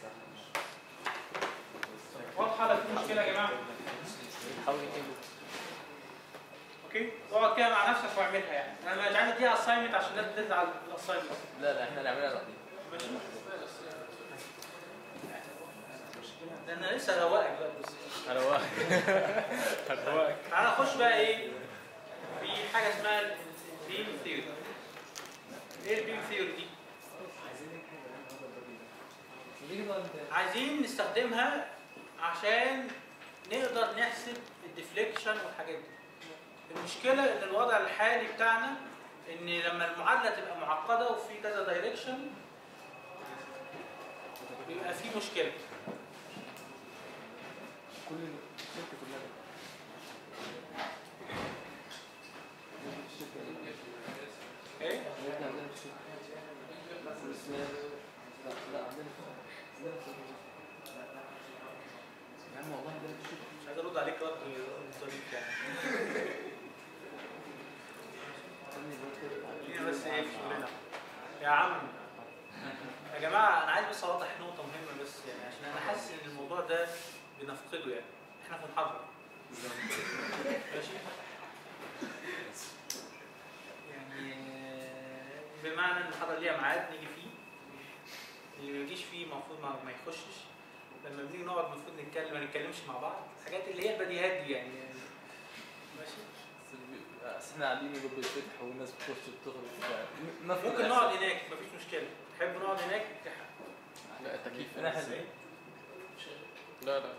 واضحه ولا في مشكله يا جماعه؟ حاول يجيبه اوكي اقعد كده مع نفسك واعملها يعني انا مش عايز اديها اساينمنت عشان لا تزعل الاساينمنت لا لا احنا نعملها لوحدنا ماشي ده انا لسه هروقك بقى بس انا واحد تعالى نخش بقى ايه حاجه اسمها البيم ثيوري ايه البيم ثيوري دي عايزين نستخدمها عشان نقدر نحسب الديفليكشن والحاجات دي المشكله ان الوضع الحالي بتاعنا ان لما المعادله تبقى معقده وفي كذا دايركشن بيبقى في مشكله كل الشركه كلها ايه احنا عندنا في الشركه لا في الاسماء لا لا عندنا عندنا في الشركة. يا عم والله عندنا في الشركه مش عايز ارد عليك رد ظريف يعني خلينا بس ايه في شغلنا يا عم يا جماعه انا عايز بس اوضح نقطه مهمه بس يعني عشان انا حاسس ان الموضوع ده بنفقده يعني احنا في محاضره ماشي يعني آه، بمعنى ان المحاضره ليها ميعاد نيجي فيه اللي ما يجيش فيه المفروض ما, ما يخشش لما بنيجي نقعد المفروض نتكلم ما نتكلمش مع بعض الحاجات اللي هي البديهات دي يعني ماشي بس اللي بي- بس احنا قاعدين يجيبوا الفتح والناس بتخش بتغرب ف- ما في ممكن نقعد هناك مفيش مشكله تحب نقعد هناك لا التكييف هنا حلو. لا لا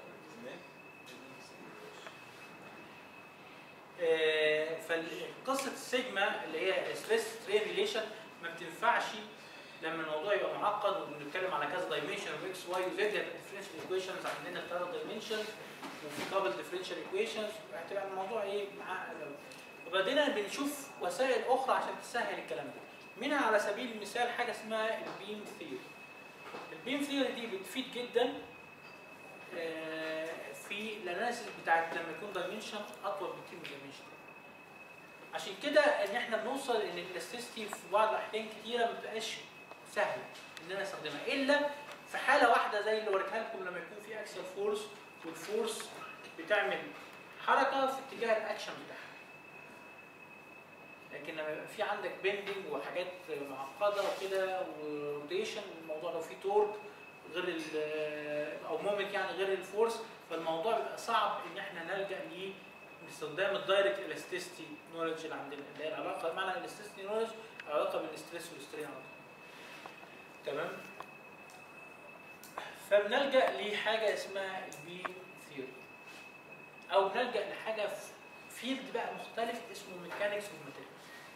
آه، فقصه السيجما اللي هي ستريس سترين ريليشن ما بتنفعش لما الموضوع يبقى معقد وبنتكلم على كذا دايمنشن اكس واي وزد هتبقى ديفرنشال ايكويشنز عندنا ثلاث دايمنشنز وفي كابل ديفرنشال ايكويشنز هتبقى الموضوع ايه معقد قوي وبعدين بنشوف وسائل اخرى عشان تسهل الكلام ده منها على سبيل المثال حاجه اسمها البيم ثيوري البيم ثيوري دي بتفيد جدا آه، في الاناليسيس بتاعت لما يكون دايمنشن اطول بكتير من دايمنشن عشان كده ان احنا بنوصل ان الاستيستي في بعض الاحيان كتيره ما بتبقاش سهله ان انا استخدمها الا في حاله واحده زي اللي وريتها لكم لما يكون في اكسل فورس والفورس بتعمل حركه في اتجاه الاكشن بتاعها لكن لما يبقى في عندك بيندنج وحاجات معقده وكده وروتيشن الموضوع لو في تورك غير ال- او مومنت يعني غير الفورس فالموضوع بيبقى صعب ان احنا نلجا ليه باستخدام الدايركت الاستيستي نولج اللي عندنا اللي هي العلاقه معنى الاستيستي نولج العلاقه بين الستريس والسترين على طول تمام فبنلجا لحاجه اسمها البي ثيوري او بنلجا لحاجه في فيلد بقى مختلف اسمه ميكانكس اوف ماتيريال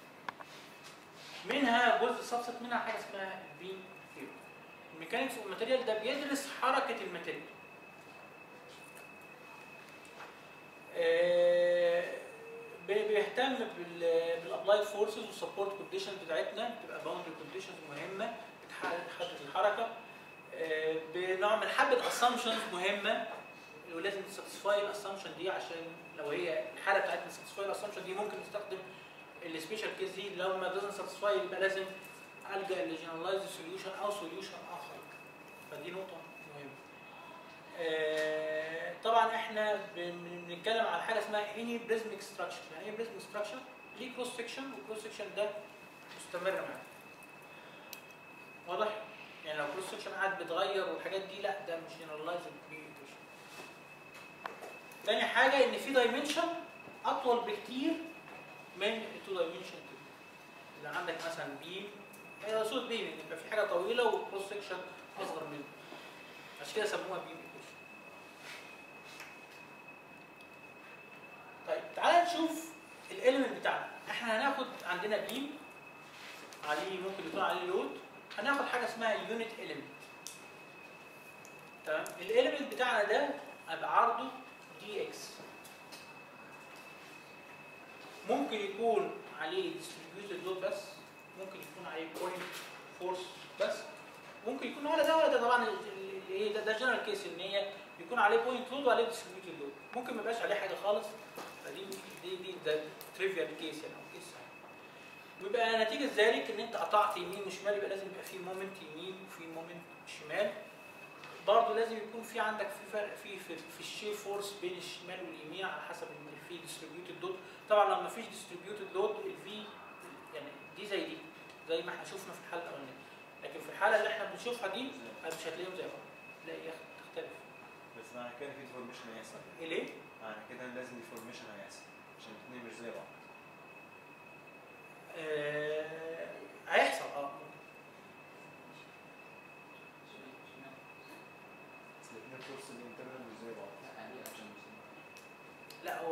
منها جزء سبست منها حاجه اسمها البيم ثيوري الميكانكس اوف ماتيريال ده بيدرس حركه الماتيريال آه، بي- بيهتم بالابلايد فورسز والسبورت كونديشن بتاعتنا بتبقى باوندري كونديشنز مهمه بتحدد الحركه آه، بنعمل حبه اسامبشنز مهمه ولازم تساتسفاي الاسامبشن دي عشان لو هي الحاله بتاعتنا تساتسفاي الاسامبشن دي ممكن نستخدم السبيشال كيس دي لو ما doesn't ساتسفاي يبقى لازم الجا لجنرالايز سوليوشن او سوليوشن اخر فدي نقطه مهمه آه، طبعا احنا بن- بنتكلم على حاجه اسمها اني بريزميك ستراكشر يعني ايه بريزميك ستراكشر ليه كروس سكشن والكروس سكشن ده مستمر معانا واضح يعني لو كروس سكشن قاعد بيتغير والحاجات دي لا ده مش جنرالايز تاني حاجه ان في دايمنشن اطول بكتير من التو دايمنشن اللي عندك مثلا بيم هي صوت بيم ان يبقى في حاجه طويله والكروس سكشن اصغر منه عشان كده سموها بيم ايكويشن طيب تعالى نشوف الاليمنت بتاعنا احنا هناخد عندنا بيم عليه ممكن يكون عليه لود هناخد حاجه اسمها يونت اليمنت تمام الاليمنت بتاعنا ده هيبقى عرضه دي اكس ممكن يكون عليه distributed load بس ممكن يكون عليه point force بس ممكن يكون ولا ده ولا ده طبعا ال- ال- ايه ده ده جنرال كيس ان هي يكون عليه بوينت لود وعليه distributed load ممكن ما يبقاش عليه حاجه خالص فدي دي دي ده تريفيال كيس يعني او كيس ويبقى نتيجه ذلك ان انت قطعت يمين وشمال يبقى لازم يبقى في مومنت يمين وفي مومنت شمال برضه لازم يكون في عندك في فرق في في, في الشير فورس بين الشمال واليمين على حسب ان في ديستريبيوتد لود طبعا لو ما فيش ديستريبيوتد لود الفي يعني دي زي دي زي ما احنا شفنا في الحاله الاولانيه لكن في الحاله اللي احنا بنشوفها دي مش هتلاقيهم زي بعض تلاقي يخ- تختلف بس معنى كده في ديفورميشن هيحصل ايه ليه؟ معنى كده لازم ديفورميشن هيحصل عشان الاثنين مش زي بعض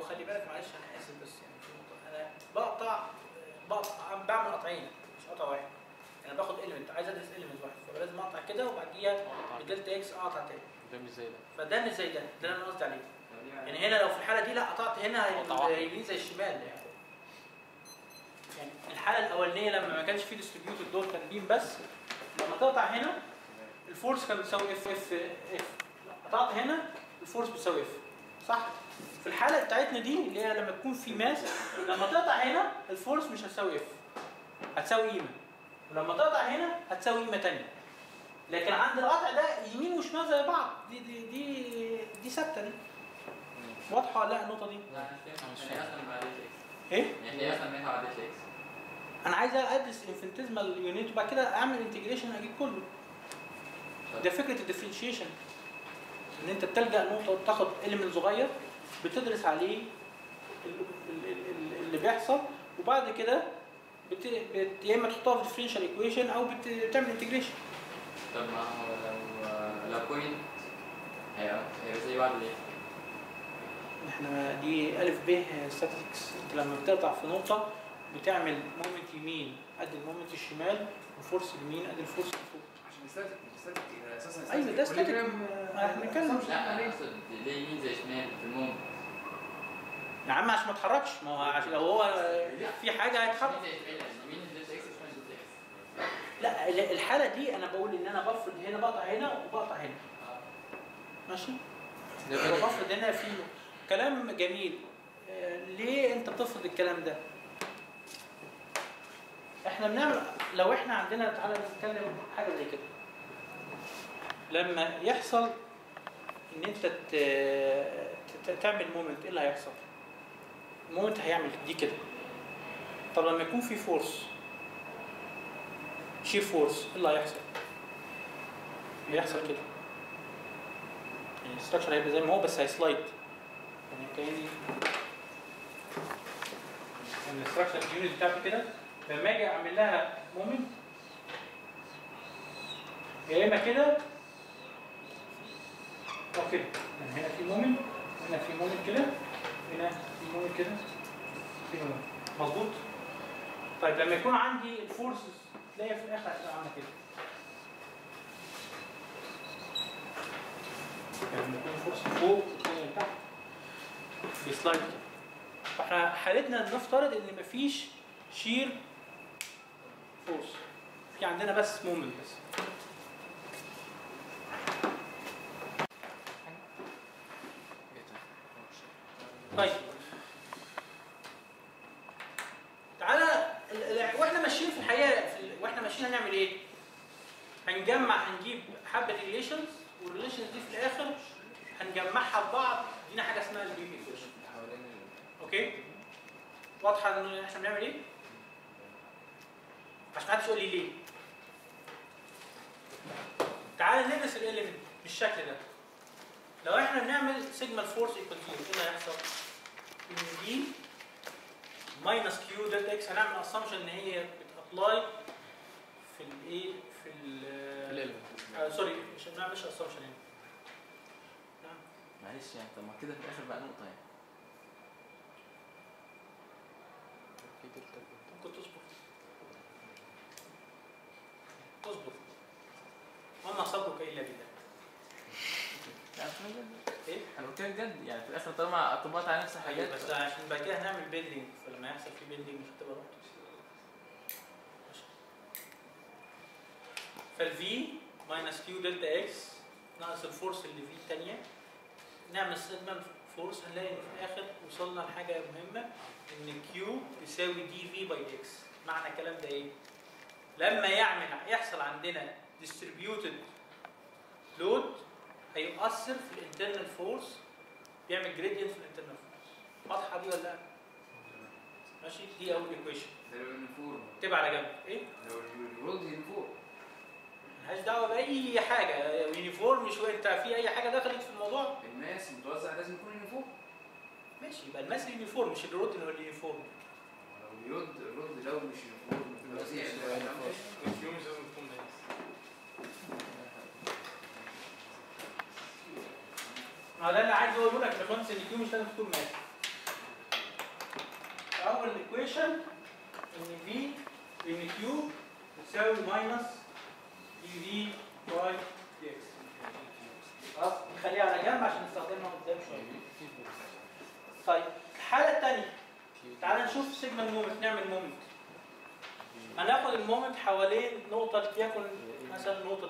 خلي بالك معلش انا اسف بس يعني في نقطة. انا بقطع بقطع بعمل قطعين مش قطع واحد انا باخد اليمنت عايز ادرس اليمنت واحد فلازم اقطع كده وبعديها بدلتا اكس اقطع تاني ده مش زي ده فده مش زي ده ده اللي انا قصدي عليه يعني هنا لو في الحاله دي لا قطعت هنا قطع واحد. هيبقى يمين زي الشمال يعني يعني الحاله الاولانيه لما ما كانش في ديستريبيوتد دول كان بيم بس لما تقطع هنا الفورس كان بتساوي اف اف اف قطعت هنا الفورس بتساوي اف صح في الحاله بتاعتنا دي اللي هي لما تكون في ماس لما تقطع هنا الفورس مش هتساوي اف هتساوي قيمه ولما تقطع هنا هتساوي قيمه ثانيه لكن عند القطع ده يمين وشمال زي بعض دي دي دي دي ثابته دي واضحه ولا لا النقطه دي لا انا مش فاهم يعني ايه اصلا منها عدد اكس ايه يعني ايه اصلا منها عدد اكس انا عايز ادرس انفنتيزمال يونت وبعد كده اعمل انتجريشن اجيب كله ده فكره الديفرنشيشن ان انت بتلجا نقطه وتاخد اليمنت صغير بتدرس عليه ال- ال- ال- اللي بيحصل وبعد كده بت... بت... يا اما تحطها في ديفرنشال ايكويشن او بت... بتعمل انتجريشن طب ما هو لو لو بوينت هيبقى هيبقى زي بعض ليه؟ احنا دي الف ب ستاتيكس انت لما بتقطع في نقطه بتعمل مومنت يمين قد المومنت الشمال وفورس اليمين قد الفورس اللي فوق عشان ستاتيك ستاتيك اساسا ايوه ده ستاتيك equilibrium، احنا بنتكلم لا انا اقصد ليه يمين زي شمال في المومنت يا عم عشان ما اتحركش ما هو عشان لو هو في حاجه هيتحرك يمين زي شمال يعني يمين دلتا اكس شمال دلتا اكس لا ال- الحاله دي انا بقول ان انا بفرض هنا بقطع هنا وبقطع هنا ماشي يبقى بفرض هنا في كلام جميل آه، ليه انت بتفرض الكلام ده احنا بنعمل لو احنا عندنا تعالى نتكلم حاجه زي كده لما يحصل ان انت ت- ت- تعمل مومنت ايه اللي هيحصل المومنت هيعمل دي كده طب لما يكون في فورس شير فورس ايه اللي هيحصل هيحصل كده يعني الستراكشر هيبقى زي ما هو بس هيسلايد يعني كاني يعني الستراكشر اليونت بتاعتي كده لما اجي اعمل لها مومنت يا اما كده او كده يعني هنا في مومنت هنا في مومنت كده هنا في مومنت كده في مومنت مظبوط طيب لما يكون عندي الفورسز تلاقي في الاخر هتبقى عامله كده يعني لما يكون الفورس فوق والثانيه تحت بيسلايد كده فاحنا حالتنا نفترض ان مفيش شير فورس في عندنا بس مومنت بس طيب تعالى ال- ال- واحنا ماشيين في الحقيقه في ال- واحنا ماشيين هنعمل ايه؟ هنجمع هنجيب حبه ريليشنز والريليشنز دي في الاخر هنجمعها ببعض دينا حاجه اسمها البيم ايكويشن اوكي؟ واضحه ان احنا بنعمل ايه؟ عشان محدش يقول لي ليه تعالى ندرس الاليمنت بالشكل ده لو احنا بنعمل سيجما فورس ايكوال زيرو ايه اللي هيحصل؟ ان دي ماينس كيو دلتا اكس هنعمل اسامبشن ان هي بتابلاي في الايه في ال الالمنت آه سوري مش ما مش اسامبشن هنا نعم. معلش يعني طب ما كده في الاخر بقى نقطه يعني في دلتا ممكن تصبر تصبر وما صبرك الا بالله يعني في بجد ايه؟ انا قلت لك جد يعني في الاخر طالما طبقت على نفس الحاجات بس عشان بعد كده هنعمل بيلدينج فلما يحصل في بيلدينج مش هتبقى نقطة ماشي. فالفي ماينس كيو دلتا اكس ناقص الفورس اللي في الثانية نعمل سيجما فورس هنلاقي ان في الاخر وصلنا لحاجة مهمة ان كيو يساوي دي في باي اكس معنى الكلام ده ايه؟ لما يعمل يحصل عندنا distributed load هيؤثر في الانترنال فورس بيعمل جريدينت في الانترنال فورس واضحه دي ولا لا؟ ماشي دي اول ايكويشن ده لو يونيفورم تبقى على جنب ايه؟ لو الرولز يونيفورم ملهاش دعوه باي حاجه يونيفورم شويه انت في اي حاجه دخلت في الموضوع الماس متوزع لازم يكون يونيفورم ماشي يبقى الماس يونيفورم مش الرود اللي هو اليونيفورم لو الرود الرود لو مش يونيفورم التوزيع ده الكيو مش لازم تكون ماس ما ده اللي عايز اقوله لك يا باشمهندس ان كيو مش لازم تكون ماس اول الايكويشن ان في ان كيو تساوي ماينس دي في باي دي اكس خلاص نخليها على جنب عشان نستخدمها قدام شويه طيب الحاله الثانيه تعال نشوف سيجما المومنت نعمل مومنت هناخد المومنت حوالين نقطه لتكن مثلا النقطه دي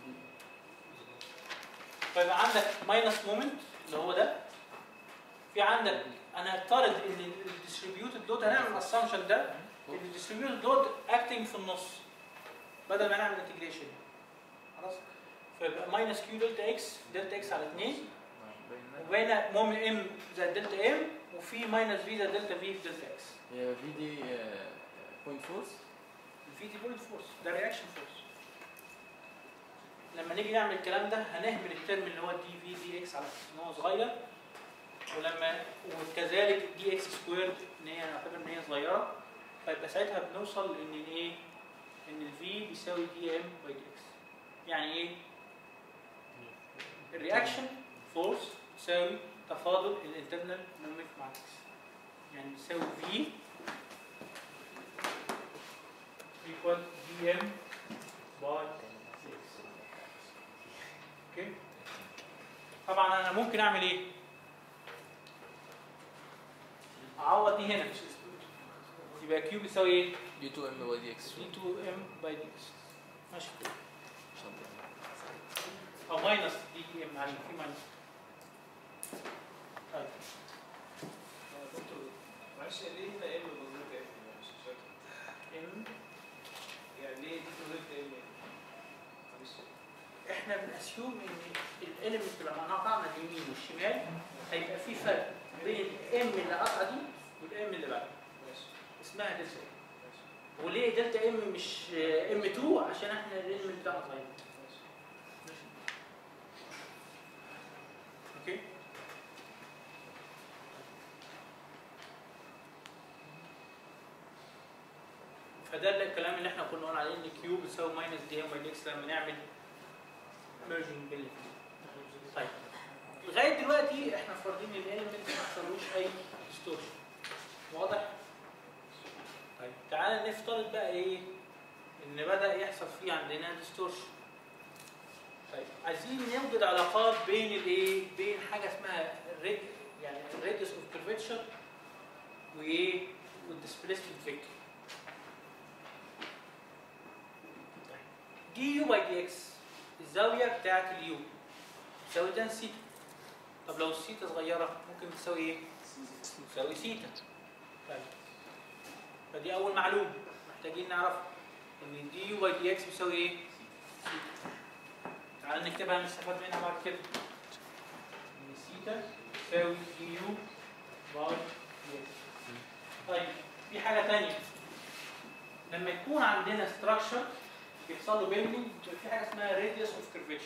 فيبقى عندك ماينس مومنت اللي هو ده في عندك انا هفترض ان الديستريبيوتد لود هنعمل الاسامبشن ده ان الديستريبيوتد لود اكتنج في النص بدل ما نعمل انتجريشن خلاص فيبقى ماينس كيو دلتا اكس دلتا اكس على 2 وبين موم ام زائد دلتا ام وفي ماينس في زائد دلتا في في دلتا اكس هي في دي بوينت فورس الفي دي بولت فورس ده رياكشن فورس لما نيجي نعمل الكلام ده هنهمل الترم اللي هو دي في دي اكس على اساس ان هو صغير ولما وكذلك دي اكس سكويرد ان هي نعتبر ان هي صغيره فيبقى ساعتها بنوصل ان ايه ان الفي بيساوي دي ام باي دي اكس يعني ايه الرياكشن فورس تساوي تفاضل الانترنال مومنت مع اكس يعني بيساوي في equal dm by dx اوكي طبعا انا ممكن اعمل ايه اعوض دي هنا يبقى كيو بيساوي ايه دي 2 ام باي دي اكس دي 2 ام باي دي اكس ماشي او ماينس دي ام يعني في ماينس طيب دكتور معلش ليه هنا ام بوزيتيف اف مش فاكر ام يعني ليه دي بوزيتيف ام معلش احنا بنأسيوم ان الاليمنت لما قطعنا اليمين والشمال هيبقى في فرق بين الام اللي قطعه دي والام اللي بعدها ماشي اسمها دلتا ام ماشي وليه دلتا ام مش ام 2 عشان احنا الاليمنت بتاعنا صغير ماشي اوكي فده الكلام اللي احنا كنا قلنا عليه ان كيو بتساوي ماينس دي ام باي دي اكس لما نعمل ميرجنج بين الاثنين. طيب لغايه دلوقتي احنا فارضين ان الاليمنت ما حصلوش اي ديستورشن واضح؟ طيب تعالى نفترض بقى ايه ان بدا يحصل فيه عندنا ديستورشن طيب عايزين نوجد علاقات بين الايه بين حاجه اسمها الريد يعني الريديوس اوف كيرفيتشر وايه والديسبيسمنت فيكتور دي يو باي دي اكس الزاويه بتاعت اليو تساوي تان سيتا طب لو السيتا صغيره ممكن تساوي ايه تساوي سيتا طيب فدي اول معلومه محتاجين نعرف ان دي يو باي دي اكس بيساوي ايه سيتا تعال نكتبها نستفاد منها بعد كده ان سيتا تساوي دي يو باي دي اكس طيب في حاجه ثانيه لما يكون عندنا ستراكشر بيحصل له بيندنج في حاجه اسمها راديوس اوف كيرفيتشر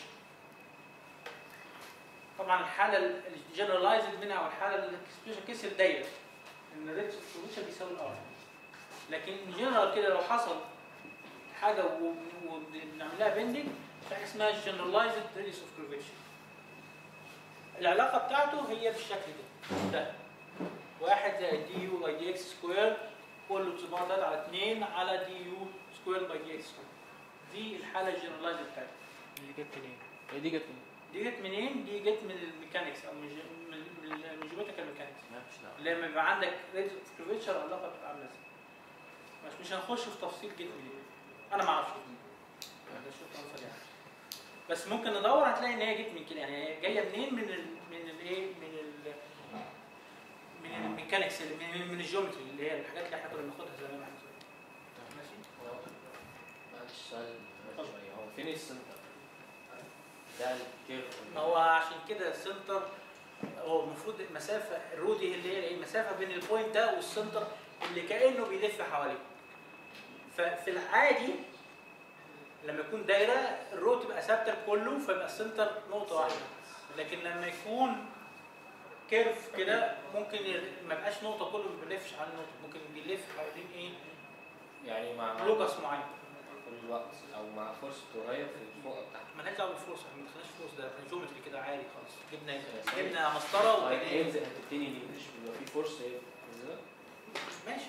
طبعا الحاله الجنرالايزد منها او الحاله السبيشال كيس الدايره ان الراديوس اوف كيرفيتشر بيساوي الار لكن ان جنرال كده لو حصل حاجه وبن- وبنعمل لها بيندنج في حاجه اسمها جنرالايزد راديوس اوف كيرفيتشر العلاقه بتاعته هي بالشكل ده ده واحد زائد دي يو باي دي اكس سكوير كله بصفات على 2 على دي يو سكوير باي دي اكس سكوير دي الحاله الجنرالايزد بتاعتها دي جت منين؟ هي دي جت منين؟ دي جت منين؟ دي جت من الميكانكس او من ج- من من من جيومتريكال ميكانكس مالكش دعوه لما يبقى عندك ريت اوف كيرفيتشر العلاقه بتبقى عامله ازاي مش مش هنخش في تفصيل جت منين انا ما اعرفش ده شوف أنصر يعني. بس ممكن ندور هتلاقي ان هي جت من كده يعني هي جايه منين من ال من الايه من ال من الميكانكس اللي- من من الجيومتري اللي هي الحاجات اللي احنا كنا بناخدها زمان واحنا صغيرين. ماشي معلش سؤال شوية هو فين السنتر؟ ده الكيرف ما هو عشان كده السنتر هو المفروض المسافه الرودي اللي هي ايه المسافه بين البوينت ده والسنتر اللي كانه بيلف حواليه ففي العادي لما يكون دايره الرو تبقى ثابته كله فيبقى السنتر نقطه واحده لكن لما يكون كيرف كده ممكن ي- ما يبقاش نقطه كله ما بيلفش على النقطه ممكن بيلف حوالين ايه يعني مع لوكس معين كل الوقت او مع فرصة صغير في الفوق بتاعته مالناش دعوه بالفرصه احنا ما دخلناش فلوس ده احنا جيومتري كده عادي خالص جبنا جبنا مسطره طيب وكده ينزل هتبتدي دي مش بيبقى في فرصة ينزل ماشي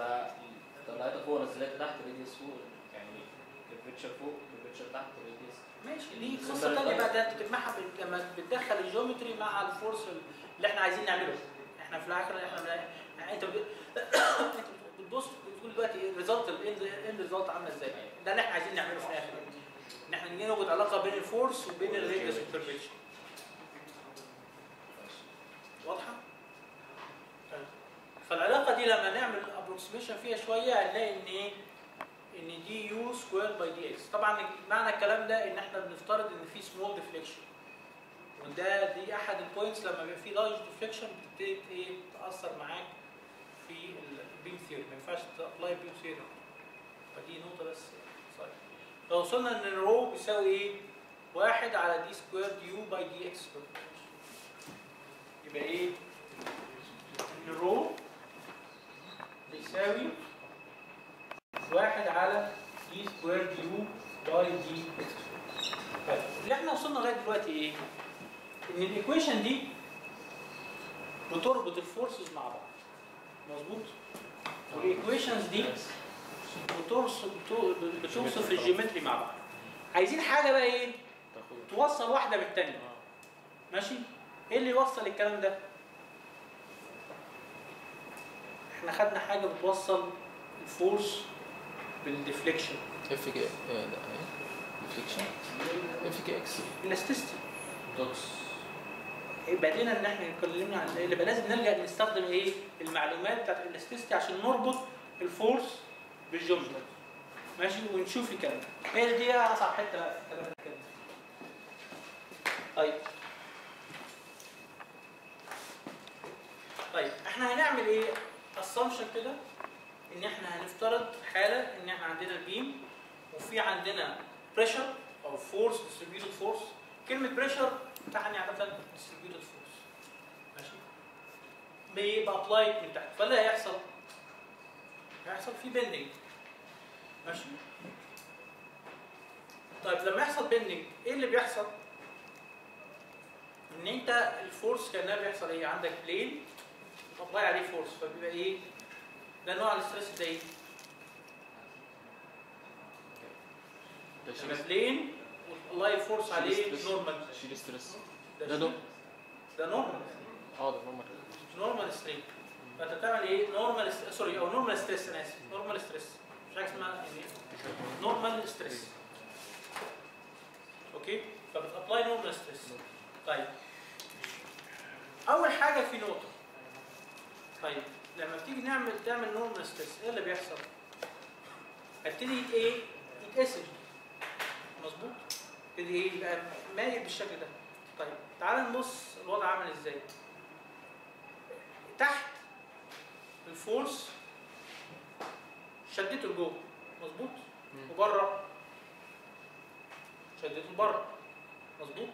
انا طلعتها فوق نزلتها تحت راديوس فوق يعني كيرفتشر فوق كيرفتشر تحت راديوس ماشي دي قصه ثانيه بقى ده بتجمعها بال- لما بتدخل الجيومتري مع الفورس اللي احنا عايزين نعمله احنا في الاخر احنا بن- يعني انت بت- انت بتبص بتقول دلوقتي الريزلت الاند ريزلت عامله ازاي ده اللي احنا عايزين نعمله في الاخر ان احنا نيجي نوجد علاقه بين الفورس وبين الراديوس والكيرفتشر واضحه؟ طيب. فالعلاقه دي لما نعمل ابروكسيميشن فيها شويه هنلاقي ان ايه؟ ان دي يو سكوير باي دي اكس طبعا معنى الكلام ده ان احنا بنفترض ان في سمول ديفليكشن وده دي احد البوينتس لما بيبقى في لارج ديفليكشن بتبتدي ايه تاثر معاك في البيم ثيوري ما ينفعش تابلاي بيم ثيوري فدي نقطه بس صحيح لو وصلنا ان الرو بيساوي ايه؟ واحد على دي سكوير دي يو باي دي اكس سكوير يبقى ايه؟ الرو بيساوي واحد على دي سكوير دي يو باي دي اكس طيب اللي احنا وصلنا لغايه دلوقتي ايه؟ ان الايكويشن دي بتربط الفورسز مع بعض مظبوط؟ والايكويشنز دي بتوصف بتوصف الجيومتري مع بعض عايزين حاجه بقى ايه؟ توصل واحده بالثانيه ماشي؟ ايه اللي يوصل الكلام ده؟ احنا خدنا حاجه بتوصل الفورس بالديفليكشن اف كي ايه ده ايه ديفليكشن اف كي اكس الاستيستي دوكس بدينا ان احنا اتكلمنا عن اللي بقى لازم نلجا نستخدم ايه المعلومات بتاعت الاستيستي عشان نربط الفورس بالجمله ماشي ونشوف الكلام ده هي دي اصعب حته بقى في الكلام ده كده. طيب طيب احنا هنعمل ايه اسامبشن كده ان احنا هنفترض حاله ان احنا عندنا البيم وفي عندنا بريشر او فورس ديستريبيوتد فورس كلمه بريشر تعني عاده ديستريبيوتد فورس ماشي بيبقى ابلايد من تحت فاللي هيحصل هيحصل في بندنج ماشي طيب لما يحصل بندنج ايه اللي بيحصل ان انت الفورس كانها بيحصل ايه عندك بلين ابلاي عليه فورس فبيبقى ايه ده نوع الاستريس ده ايه يبقى بلين والله فورس عليه نورمال شيل ستريس ده ده شيء- نو- ده نورمال اه ده نورمال نورمال ستريس فانت بتعمل ايه نورمال سوري او نورمال ستريس انا اسف نورمال ستريس مش حاجه اسمها يعني نورمال ستريس اوكي فبتابلاي نورمال ستريس طيب اول حاجه في نقطه طيب لما بتيجي نعمل تعمل نورمال ستريس ايه اللي بيحصل هبتدي يت- ايه يتقسم مظبوط يبتدي ايه يبقى مايل بالشكل ده طيب تعال نبص الوضع عامل ازاي تحت الفورس شدته لجوه مظبوط مم. وبره شدته لبره مظبوط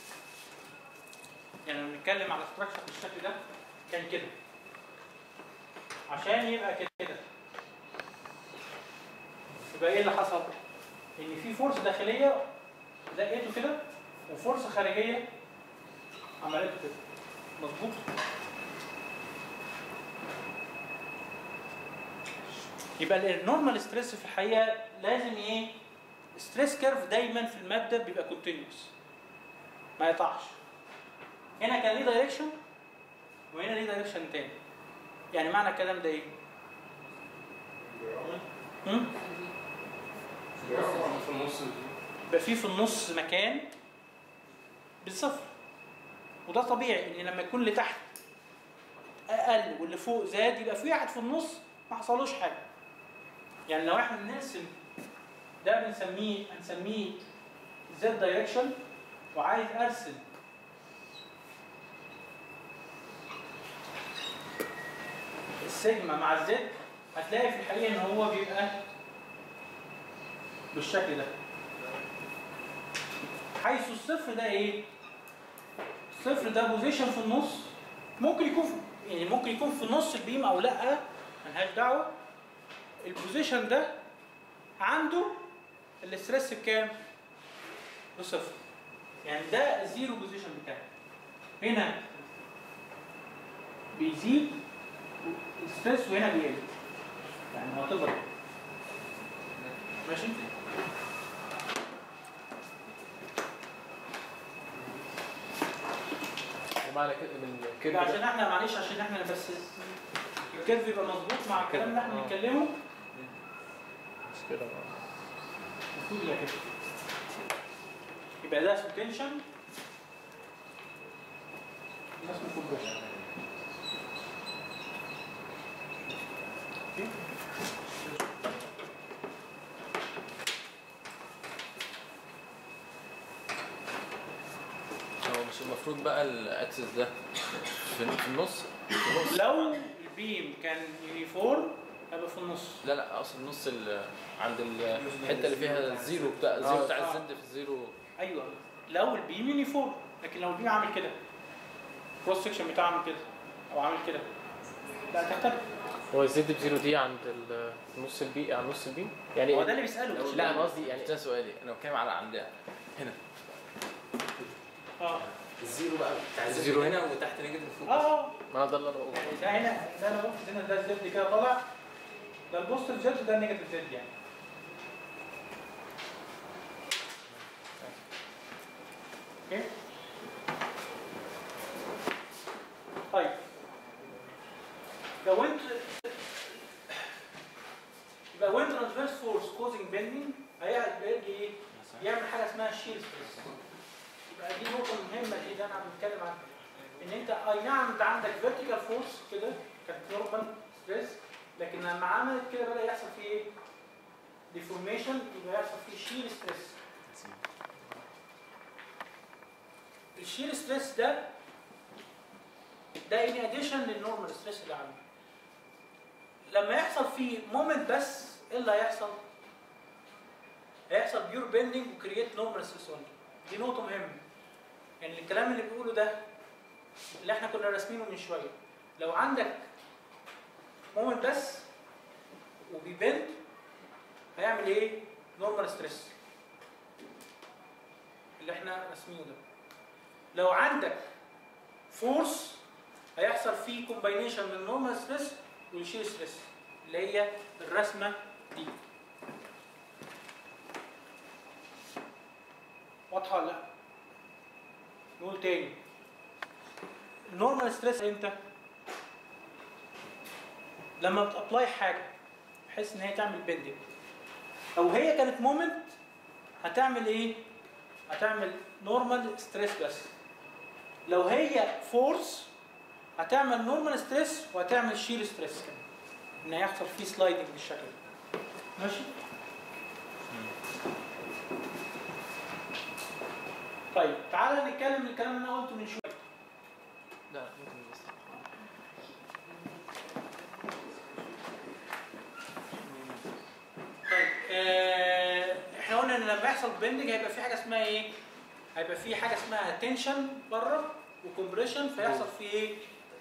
يعني لما بنتكلم على ستراكشر بالشكل ده كان كده عشان يبقى كده كده يبقى ايه اللي حصل؟ ان في فورس داخليه زقته كده وفورس خارجيه عملته كده مظبوط؟ يبقى النورمال ستريس في الحقيقه لازم ايه؟ ستريس كيرف دايما في الماده بيبقى كونتينوس ما يقطعش هنا كان ليه دايركشن وهنا ليه دايركشن تاني يعني معنى الكلام ده ايه؟ هم؟ في النص يبقى في في النص مكان بالصفر وده طبيعي ان لما يكون اللي تحت اقل واللي فوق زاد يبقى في واحد في النص ما حصلوش حاجه يعني لو احنا بنرسم ده بنسميه هنسميه زد دايركشن وعايز ارسم السيجما مع الزد هتلاقي في الحقيقه ان هو بيبقى بالشكل ده حيث الصفر ده ايه؟ الصفر ده بوزيشن في النص ممكن يكون في يعني ممكن يكون في نص البيم او لا ملهاش دعوه البوزيشن ده عنده الاستريس بكام؟ بصفر يعني ده الزيرو بوزيشن بتاعه هنا بيزيد الستريس وهنا بيقل يعني معتبر ماشي ومعنى كده من كده يبقى عشان احنا معلش عشان احنا بس الكيرف يبقى مظبوط مع الكلام اللي احنا آه. بنتكلمه مش كده المفروض يبقى كده يبقى ده اسمه تنشن ده اسمه كومبريشن هو مش المفروض بقى الاكسس ده في في النص في النص لو البيم كان يونيفورم هيبقى في النص لا لا اقصد النص ال- عند ال- الحته اللي فيها الزيرو بتاع الزيرو بتاع آه. الزد في الزيرو ايوه لو البيم يونيفورم لكن لو البيم عامل كده كروس سكشن بتاعه عامل كده او عامل كده لا تختلف هو الزد بزيرو دي عند ال- نص البي عند نص البي يعني هو ده اللي بيساله لا انا قصدي يعني ده سؤالي انا بتكلم على عندها هنا اه الزيرو بقى بتاع الزيرو الزيرو هنا وتحت نيجاتيف فوق اه اه ما انا ده اللي انا بقوله يعني ده هنا ده انا قلت هنا ده الزد كده طالع ده البوزيتيف زد ده النيجاتيف زد يعني اوكي طيب لو انت يبقى وين ترانسفيرس فورس كوزنج بيندنج هيجي ايه؟ يعمل حاجه اسمها شير ستريس يبقى دي نقطه مهمه دي اللي انا عم بتكلم عنها ان انت اي نعم انت عندك فيرتيكال فورس كده كانت نورمال ستريس لكن لما عملت كده بدا يحصل فيه ايه؟ ديفورميشن يبقى يحصل فيه شير ستريس الشير ستريس ده ده ان اديشن للنورمال ستريس اللي عنده لما يحصل فيه مومنت بس ايه اللي هيحصل؟ هيحصل بيور بيندنج وكرييت نورمال ستريس اونلي دي نقطه مهمه يعني الكلام اللي بنقوله ده اللي احنا كنا راسمينه من شويه لو عندك مومنت بس وبيبند هيعمل ايه؟ نورمال ستريس اللي احنا راسمينه ده لو عندك فورس هيحصل فيه كومباينيشن من نورمال ستريس والشير ستريس اللي هي الرسمه دي واضحه ولا لا؟ نقول تاني النورمال ستريس امتى؟ لما بتابلاي حاجه بحيث ان هي تعمل بيندنج او هي كانت مومنت هتعمل ايه؟ هتعمل نورمال ستريس بس لو هي فورس هتعمل نورمال ستريس وهتعمل شير ستريس كمان ان هيحصل فيه سلايدنج بالشكل ده ماشي؟ طيب تعالى نتكلم الكلام اللي انا قلته من شويه لا لا ممكن بس طيب آه، احنا قلنا ان لما يحصل بندنج هيبقى في حاجه اسمها ايه؟ هيبقى في حاجه اسمها تنشن بره وكمبريشن فيحصل فيه ايه؟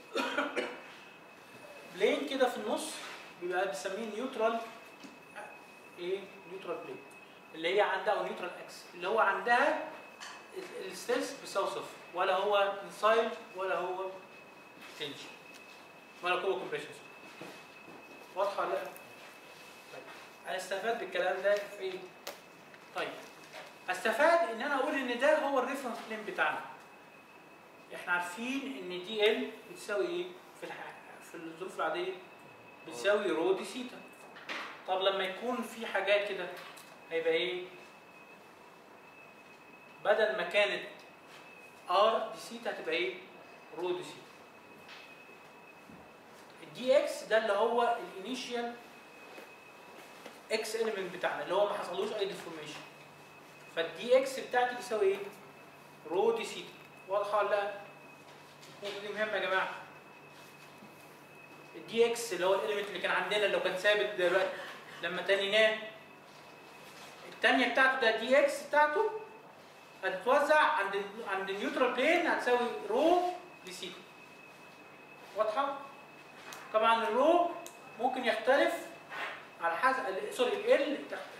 بلين كده في النص بيبقى بنسميه نيوترال ايه؟ نيوترال بلين اللي هي عندها او نيوترال اكس اللي هو عندها الستريس بيساوي صفر ولا هو انسايد ولا هو تنشن ولا هو كومبريشن واضحه ولا لا؟ طيب انا استفاد بالكلام ده في ايه؟ طيب استفاد ان انا اقول ان ده هو الريفرنس بلين بتاعنا احنا عارفين ان دي ال بتساوي ايه في الح... في الظروف العاديه بتساوي رو دي سيتا طب لما يكون في حاجات كده هيبقى ايه بدل ما كانت ار دي سيتا هتبقى ايه رو دي سيتا الدي اكس ده اللي هو الانيشيال اكس اليمنت بتاعنا اللي هو ما حصلوش اي ديفورميشن فالدي اكس بتاعتي بيساوي ايه؟ رو دي سيتا واضحه ولا لا؟ النقطه دي مهمه يا جماعه الدي اكس اللي هو الاليمنت اللي كان عندنا لو كان ثابت دلوقتي لما تانيناه الثانيه بتاعته ده دي اكس بتاعته هتتوزع عند ال- عند النيوترال بلين هتساوي رو دي سيتا واضحه؟ طبعا الرو ممكن يختلف على حسب ال- سوري ال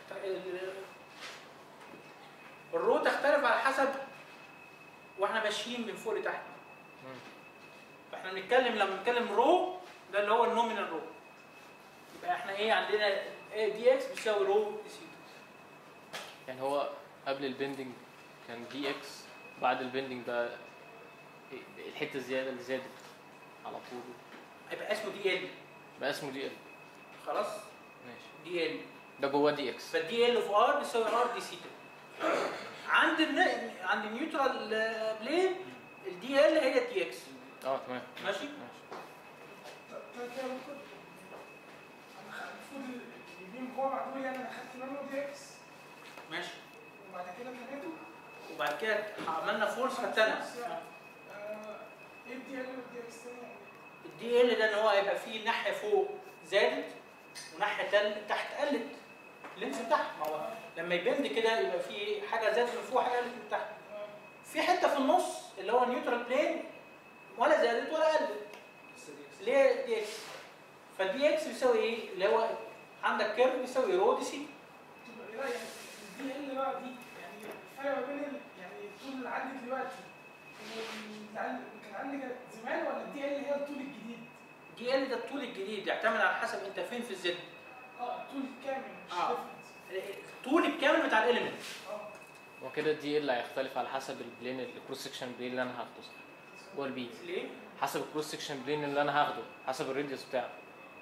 الرو تختلف على حسب واحنا ماشيين من فوق لتحت فاحنا بنتكلم لما بنتكلم رو ده اللي هو النومينال رو يبقى احنا احنا ايه عندنا دي اكس بيساوي رو دي سيتا يعني هو قبل البندنج كان دي اكس بعد البندنج بقى إيه- الحته الزياده اللي زادت على طول هيبقى اسمه دي ال بقى اسمه دي ال خلاص ماشي دي ال ده جواه دي اكس فالدي ال في ار بيساوي ار دي سيتا عند الن... عند النيوترال بلين الدي ال هي الدي اكس اه تمام ماشي ماشي طب كده ممكن انا خ- المفروض البيم هو معدول يعني انا خدت منه دي اكس ماشي وبعد كده ابتديته وبعد كده عملنا فورس خدتنا آه، ايه الدي ال والدي اكس تاني يعني؟ الدي ال ده ان هو هيبقى فيه ناحيه فوق زادت وناحيه تل... تحت قلت اللينس تحت ما هو لما يبند كده يبقى فيه حاجه زادت من فوق حاجه قلت من تحت في حته في النص اللي هو النيوترال بلين ولا زادت ولا قلت اللي هي دي اكس فالدي اكس بيساوي ايه؟ اللي هو عندك كيرف بيساوي رو دي سي تبقى ايه رايك الدي ال بقى دي يعني الفرق ما بين ال- يعني الطول اللي عندك دلوقتي واللي عند- كان عندك زمان ولا الدي ال هي الطول الجديد؟ دي ال ده الطول الجديد يعتمد على حسب انت فين في الزد اه الطول كامل مش آه. ديفرنس الطول الكامل بتاع الاليمنت اه وكده الدي ال هيختلف على حسب البلين الكروس سكشن بلين اللي انا هاخده صح جوه البي ليه؟ حسب الكروس سكشن بلين اللي انا هاخده حسب الراديوس بتاعه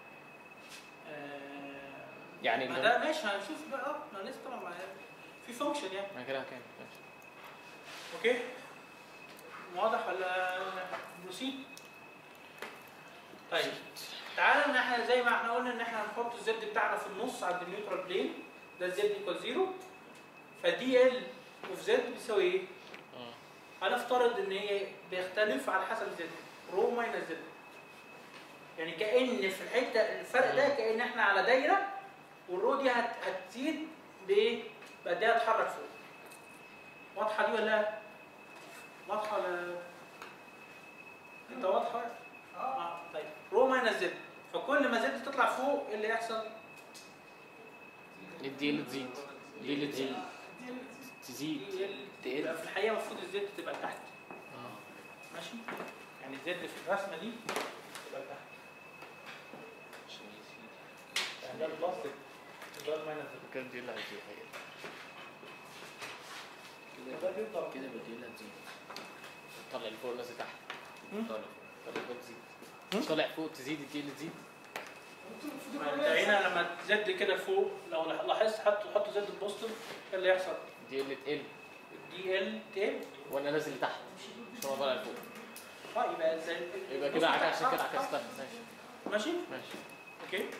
آه، يعني ما لو- ده ماشي هنشوف بقى اه ما لسه طبعا ما- في فانكشن يعني انا كده هكمل ماشي اوكي واضح ولا بروسيد طيب تعالى ان احنا زي ما احنا قلنا ان احنا هنحط الزد بتاعنا في النص عند النيوترال بلين ده الزد ايكوال زيرو فدي ال اوف زد بيساوي ايه؟ اه هنفترض ان هي بيختلف على حسب زد رو ماينس زد يعني كان في الحته الفرق ده كان احنا على دايره والرو دي هت هتزيد بايه؟ بقى دي هتتحرك فوق واضحه دي ولا لا؟ واضحه ولا انت واضحه؟ اه طيب رو ماينس زد فكل ما زد تطلع فوق ايه اللي يحصل؟ الدي ال تزيد الدي ال تزيد الدي ال تزيد دي ال- تقل يبقى في الحقيقه المفروض الزد تبقى تحت اه ماشي؟ يعني الزد في الرسمه دي تبقى تحت يعني ده البلاستيك ده الماينس زد كده الدي ال هتزيد هي ده بيفضل كده الدي ال هتزيد طلع لفوق نازل تحت مم. طالع فوق طالع فوق تزيد طالع فوق تزيد الدي ال تزيد المفروض ما يبقى انت لازم. هنا لما تزد كده فوق لو لاحظت حطوا حطوا زد البوستن ايه اللي يحصل؟ الدي ال تقل دي ال تقل وانا نازل لتحت مش هو طالع لفوق اه يبقى زي يبقى كده عكس عشان كده عكستها ماشي ماشي ماشي اوكي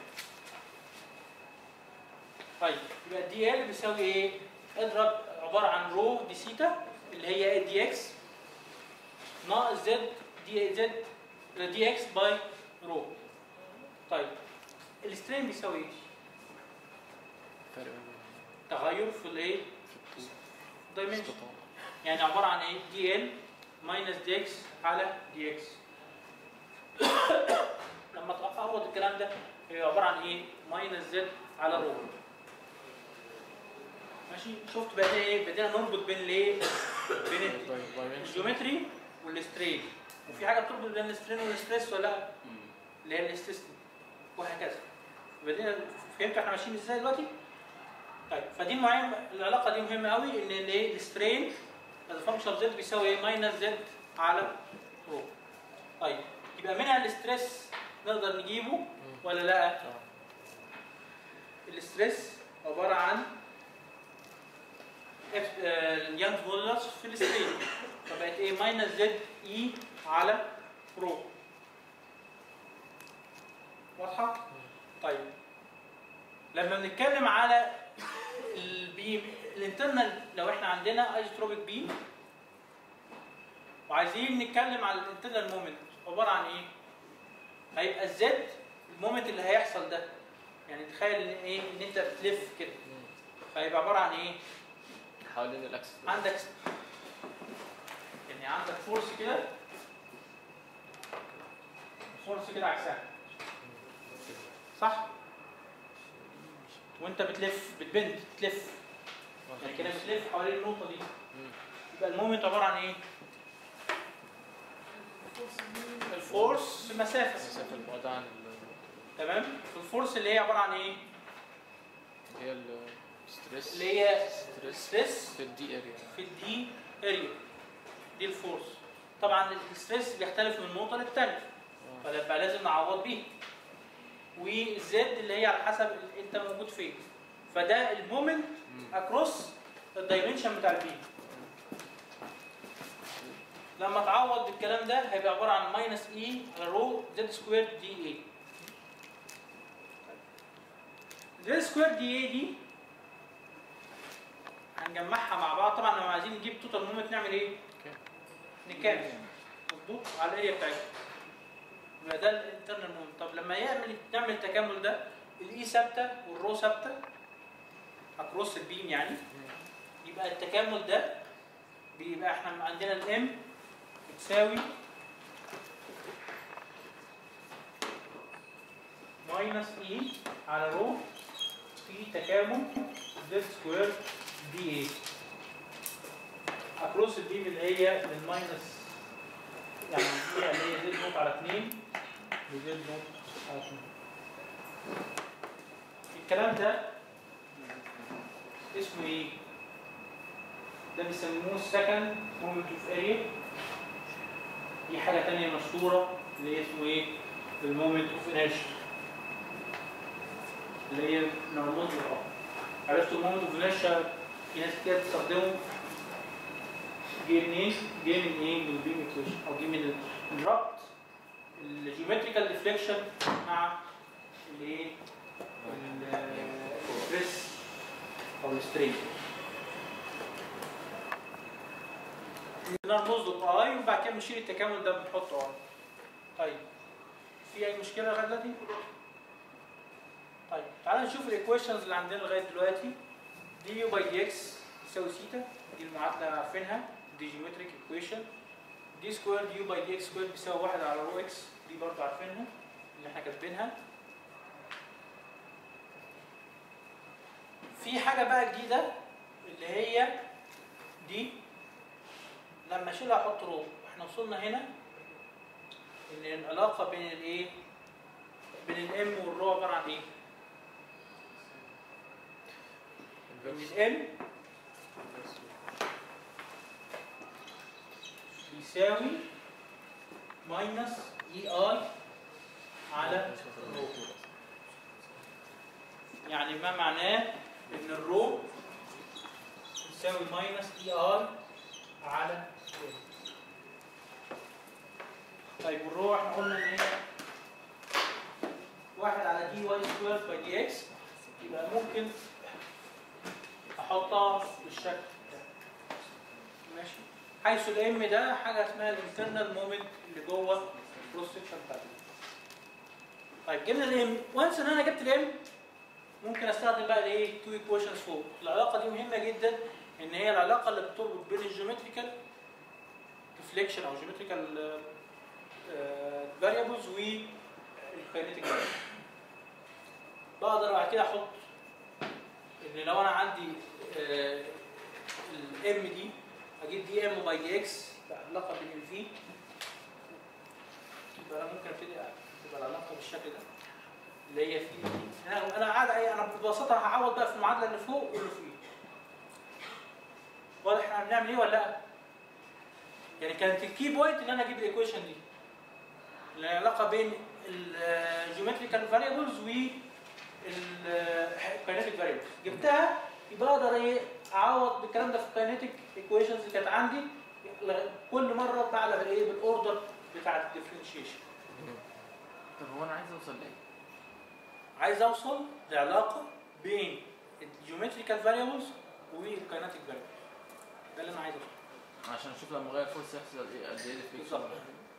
طيب يبقى دي ال بيساوي ايه؟ اضرب عباره عن رو دي سيتا اللي هي دي اكس ناقص زد دي زد دي اكس باي رو طيب السترين بيساوي ايه؟ فرق بين تغير في الايه؟ في دايمنشن الطول يعني عباره عن ايه؟ دي ال ماينس دي اكس على دي اكس لما تعوض الكلام ده هي عباره عن ايه؟ ماينس زد على رو ماشي شفت بقى ايه؟ بدينا نربط بين الايه؟ بين ال- الجيومتري والسترين وفي حاجه بتربط بين السترين والستريس ولا لا؟ اللي هي الاستيستم وهكذا بدينا فهمت احنا ماشيين ازاي دلوقتي؟ طيب فدي مهم العلاقه دي مهمه قوي ان الايه السترين از فانكشن زد بيساوي ايه ماينس زد على رو طيب يبقى منها الاستريس نقدر نجيبه ولا لا؟ اه الاستريس عباره عن اليانج مودولس في السترين فبقت ايه ماينس زد اي على رو واضحه؟ طيب لما بنتكلم على البيم الانترنال لو احنا عندنا ايزوتروبيك بيم وعايزين نتكلم على الانترنال مومنت عباره عن ايه؟ هيبقى الزد المومنت اللي هيحصل ده يعني تخيل ان ايه ان انت بتلف كده فيبقى عباره عن ايه؟ حوالين الاكس عندك يعني عندك فورس كده فورس كده عكسها صح؟ وانت بتلف بتبند بتلف يعني كده بتلف حوالين النقطه دي يبقى المومنت عباره عن ايه؟ الفورس في مسافه مسافه البعد عن ال- تمام في الفورس اللي هي عباره عن ايه هي الستريس اللي هي ستريس ستريس في الدي اريا في الدي اريا دي الفورس طبعا الستريس بيختلف من نقطه للتانيه فيبقى لازم نعوض بيه والزد اللي هي على حسب ال- انت موجود فين فده المومنت اكروس الدايمنشن بتاع البيم لما تعوض بالكلام ده هيبقى عباره عن ماينس اي على رو زد سكوير دي اي زد سكوير دي اي دي هنجمعها مع بعض طبعا لو عايزين نجيب توتال مومنت نعمل ايه؟ نكامل مظبوط على الاريا بتاعتها يبقى ده الانترنال مومنت طب لما يعمل نعمل التكامل ده الاي ثابته والرو ثابته اكروس البيم يعني يبقى التكامل ده بيبقى احنا عندنا الام بتساوي ماينس اي على رو في تكامل زد سكوير دي اي اكروس البيم اللي هي من ماينس يعني دي اللي هي زد نوت على 2 وزد نوت على 2 الكلام ده اسمه ايه؟ ده بيسموه السكند مومنت اوف اريا دي حاجة تانية مشهورة اللي هي اسمه ايه؟ المومنت اوف انرشيا اللي هي نرمز اه عرفتوا المومنت اوف انرشيا في ناس كتير بتستخدمه جه منين؟ جه من ايه؟ من البيم ايكويشن او جه من من ربط الجيومتريكال ديفليكشن مع الايه؟ الستريس او السترين نرمز له باي وبعد كده بنشيل التكامل ده بنحطه اي طيب في اي مشكله لغايه دلوقتي؟ طيب تعالى نشوف الايكويشنز اللي عندنا لغايه دلوقتي دي يو باي دي اكس يساوي سيتا دي المعادله عارفينها دي جيومتريك ايكويشن دي سكوير دي يو باي دي اكس سكوير بيساوي 1 على رو اكس دي برضه عارفينها اللي احنا كاتبينها في حاجه بقى جديده اللي هي دي لما اشيلها احط رو احنا وصلنا هنا ان العلاقه بين الايه بين الام والرو عباره عن ايه ان الام بيساوي ماينس اي اي على رو يعني ما معناه ان الرو تساوي ماينس اي ار على ال. طيب والرو احنا قلنا ان هي واحد على دي واي سكوير باي دي اكس يبقى ممكن احطها بالشكل ده ماشي حيث الام ده حاجه اسمها الانترنال مومنت اللي جوه الكروس سكشن بتاعتي طيب جبنا الام وانس ان انا جبت الام ممكن استخدم بقى الايه تو ايكويشنز فوق العلاقه دي مهمه جدا ان هي العلاقه اللي بتربط بين الجيومتريكال ديفليكشن او جيومتريكال فاريبلز والكاينيتيك بقدر بعد كده احط ان لو انا عندي الام دي اجيب دي ام باي دي اكس علاقه بين الفي يبقى انا ممكن ابتدي تبقى العلاقه بالشكل ده اللي هي في انا انا قاعد ايه انا ببساطه هعوض بقى في المعادله اللي فوق واللي فوق واضح احنا بنعمل ايه ولا لا؟ يعني كانت الكي بوينت ان انا اجيب الايكويشن دي العلاقه بين الجيومتريكال فاريبلز و الكاينيتيك فاريبلز جبتها يبقى اقدر ايه اعوض بالكلام ده في الكاينيتيك ايكويشنز اللي كانت عندي كل مره بعلى بالايه بالاوردر بتاع الديفرنشيشن طب هو انا عايز اوصل لايه؟ عايز اوصل لعلاقه بين الجيومتريكال فاريبلز والكاينيتيك فاريبلز ده اللي انا عايز اوصل عشان اشوف لما اغير فورس يحصل ايه قد ايه الفليكشن بالظبط